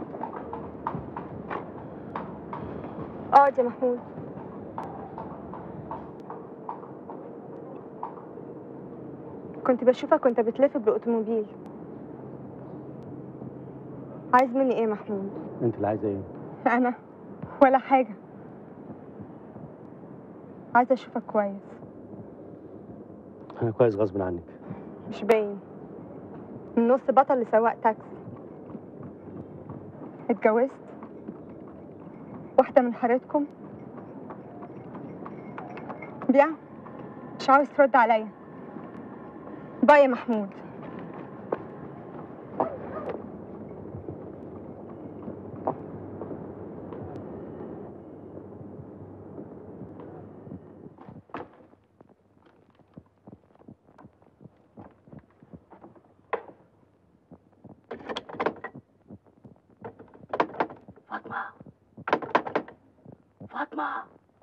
اقعد يا محمود كنت بشوفك وانت بتلف بالاوتوموبيل عايز مني ايه يا محمود انت اللي عايزه ايه؟ انا ولا حاجه عايزه اشوفك كويس انا كويس غصب عنك مش باين من نص بطل لسواق تاكسي اتجوزت واحدة من حارتكم بيع مش عاوز ترد عليا باي يا محمود فاطمة فاطمة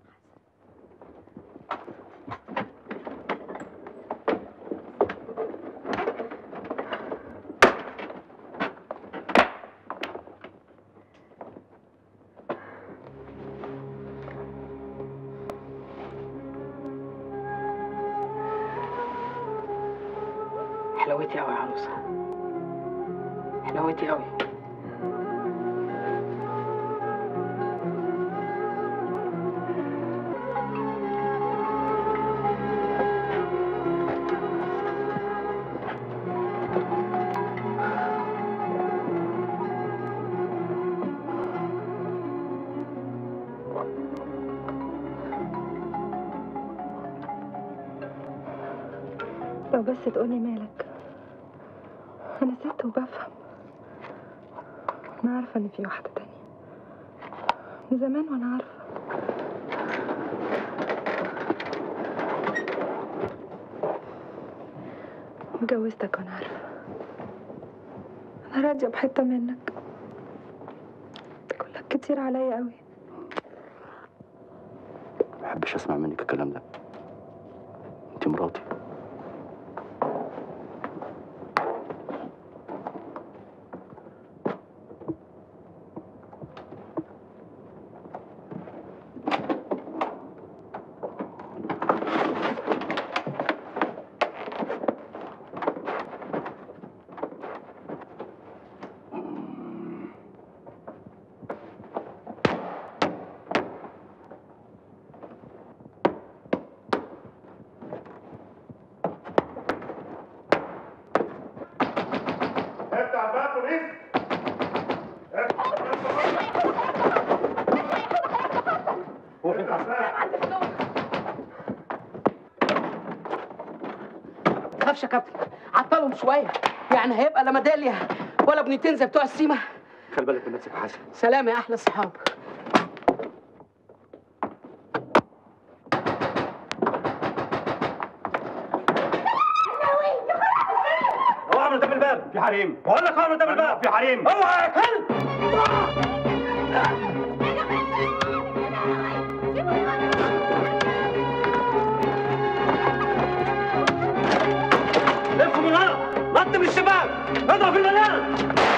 حلوتي قوي يا عروسه حلوتي قوي لو بس تقولي مالك أنا ست وبفهم أنا عارفة إن في واحدة تانية من زمان وأنا عارفة اتجوزتك وأنا عارفة أنا راضية بحتة منك أنت كلك كتير عليا قوي ما بحبش اسمع منك الكلام ده انت مراتي تخافش يا كابتن عطلهم شويه يعني هيبقى لا ميداليه ولا بنيتين زي بتوع السيما خلي بالك من نفسك يا حسن سلام يا احلى الصحاب اوعى من قدام الباب في حريم بقول لك اوعى من قدام الباب في حريم اوعى يا كلب لفوا من ورا نط من الشباك اضرب في المليان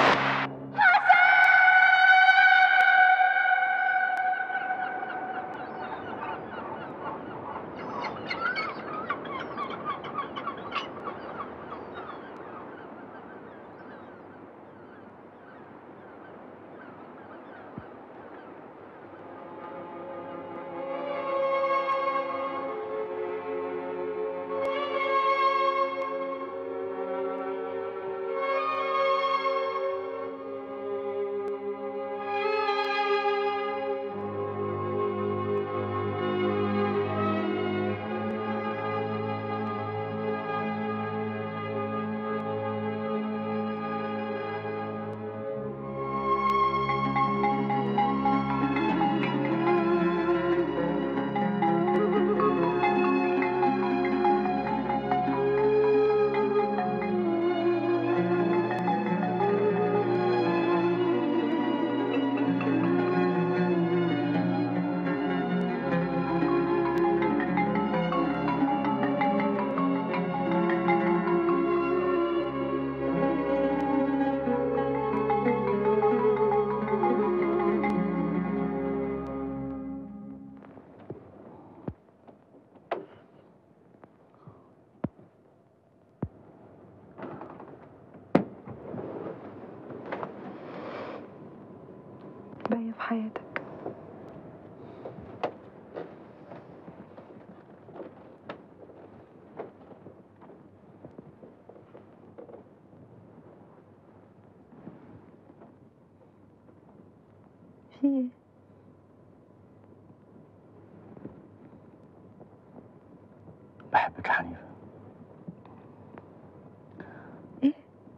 باقية في حياتك في ايه؟ بحبك يا حنيفة ايه؟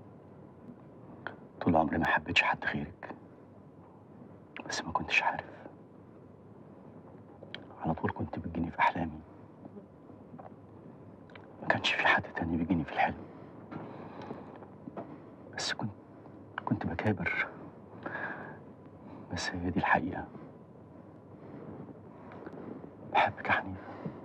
طول عمري ما حبيتش حد غيرك بس ما كنتش عارف على طول كنت بتجيني في أحلامي ما كانش في حد تاني بيجيني في الحلم بس كنت كنت بكابر بس هي دي الحقيقة بحبك يا حنيفة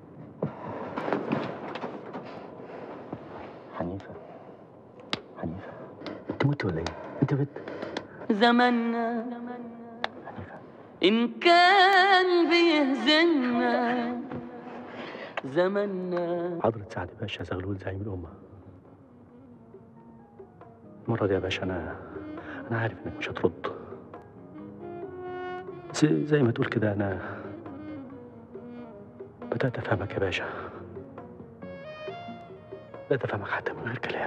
حنيفة حنيفة انت مت ولا ايه؟ انت بت زماننا إن كان بيهزمنا زماننا حضرة سعد باشا زغلول زعيم الأمة المرة دي يا باشا أنا أنا عارف إنك مش هترد بس زي ما تقول كده أنا بدأت أفهمك يا باشا بدأت أفهمك حتى من غير كلام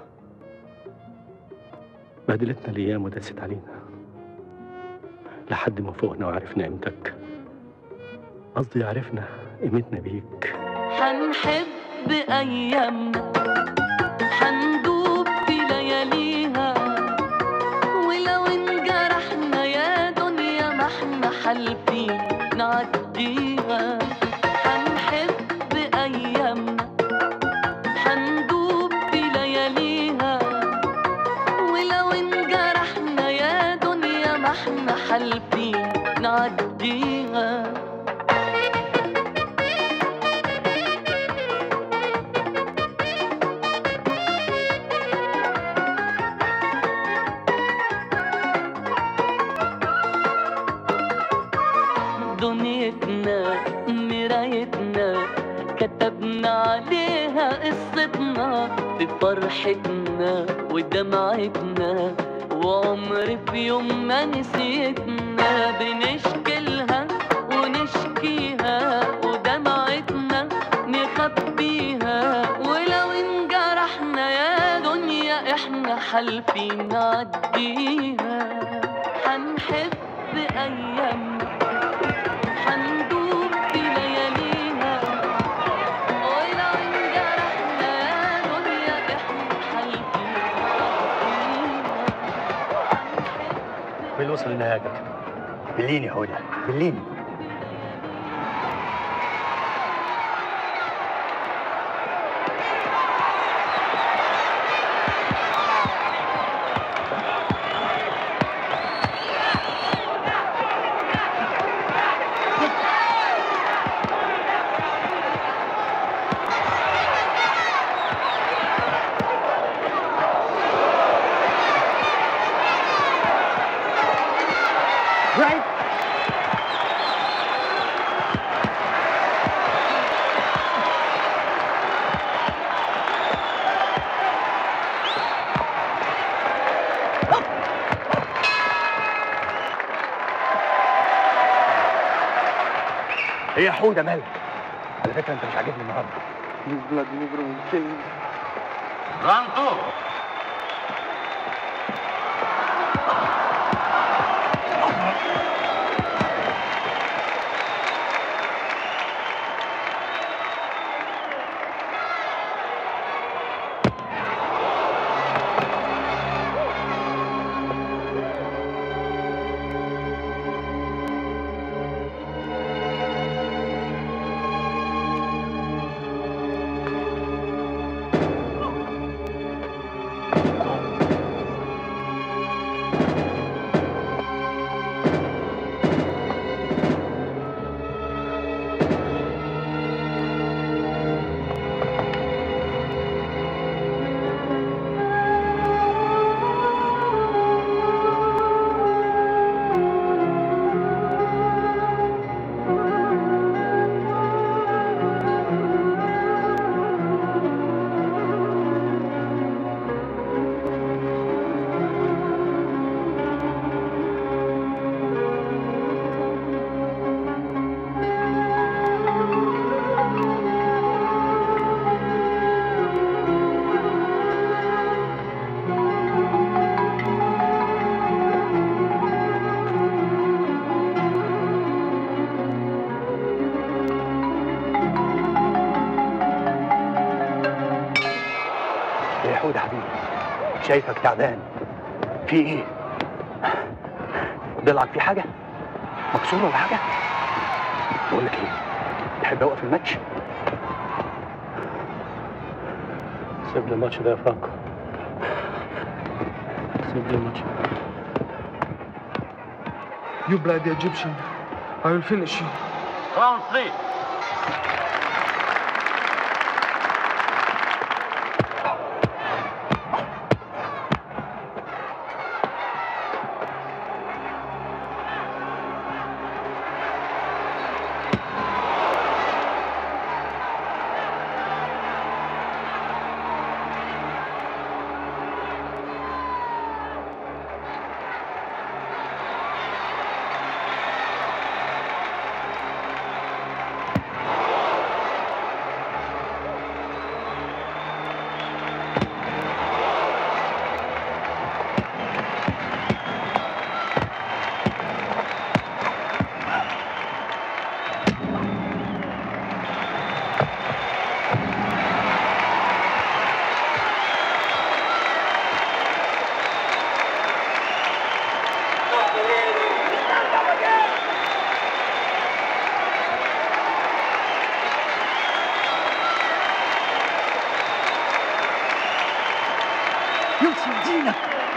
بهدلتنا الأيام ودست علينا لحد ما فوقنا وعرفنا قيمتك قصدي عرفنا قيمتنا بيك حنحب أيامنا حندوب في لياليها ولو انجرحنا يا دنيا ما احنا حالفين نعديها حنحب أيامنا حندوب في لياليها ولو انجرحنا يا دنيا ما احنا حالفين نعديها دنيتنا مرايتنا كتبنا عليها قصتنا في فرحتنا ودمعتنا وعمر في يوم ما نسيتنا بنشكلها ونشكيها ودمعتنا نخبيها ولو انجرحنا يا دنيا احنا حالفين نعديها حنحب ايامنا حندوب في مين اللي وصل للنهايه كده بليني يا حوده بليني Right. ايه يا حوده مالك على فكره انت مش عاجبني النهارده رانتو ايه يا حوده حبيبي شايفك تعبان في ايه ضلعك في حاجه مكسوره ولا حاجه بقول لك ايه تحب اوقف الماتش سيب لي الماتش ده يا فرانكو سيب لي الماتش You bloody Egyptian. I will finish you. Round three. يوسف دينك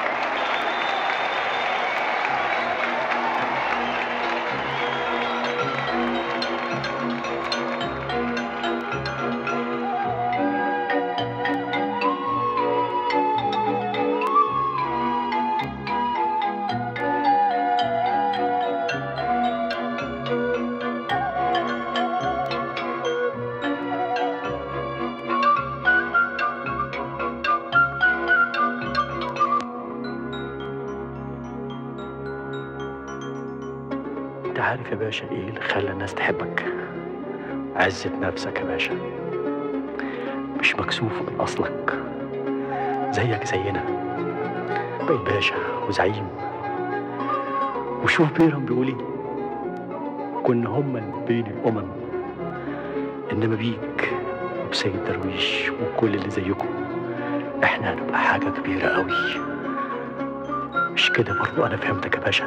انت عارف يا باشا ايه اللي خلى الناس تحبك عزة نفسك يا باشا مش مكسوف من اصلك زيك زينا بقيت باشا وزعيم وشوف بيرم بيقول ايه كنا هما اللي بين الامم انما بيك وبسيد درويش وكل اللي زيكم احنا هنبقى حاجه كبيره قوي مش كده برضو انا فهمتك يا باشا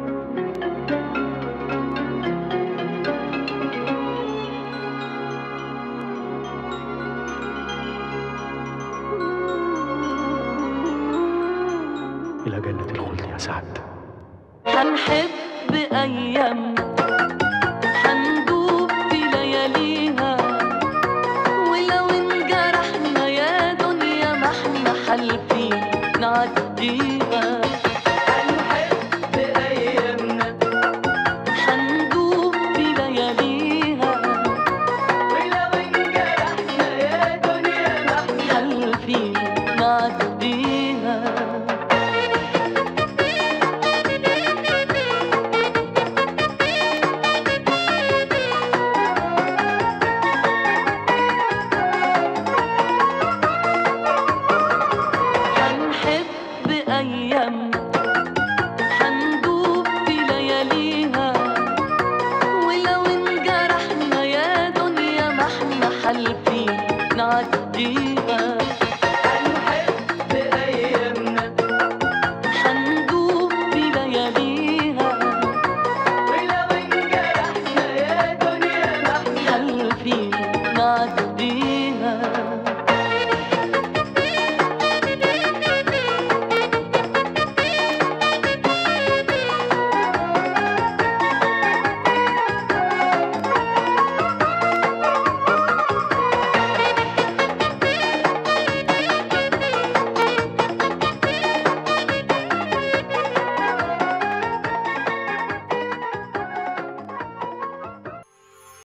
الى جنة الخلد يا سعد هنحب أيامنا هندوب في لياليها ولو انجرحنا يا دنيا ما احنا حالفين نعديها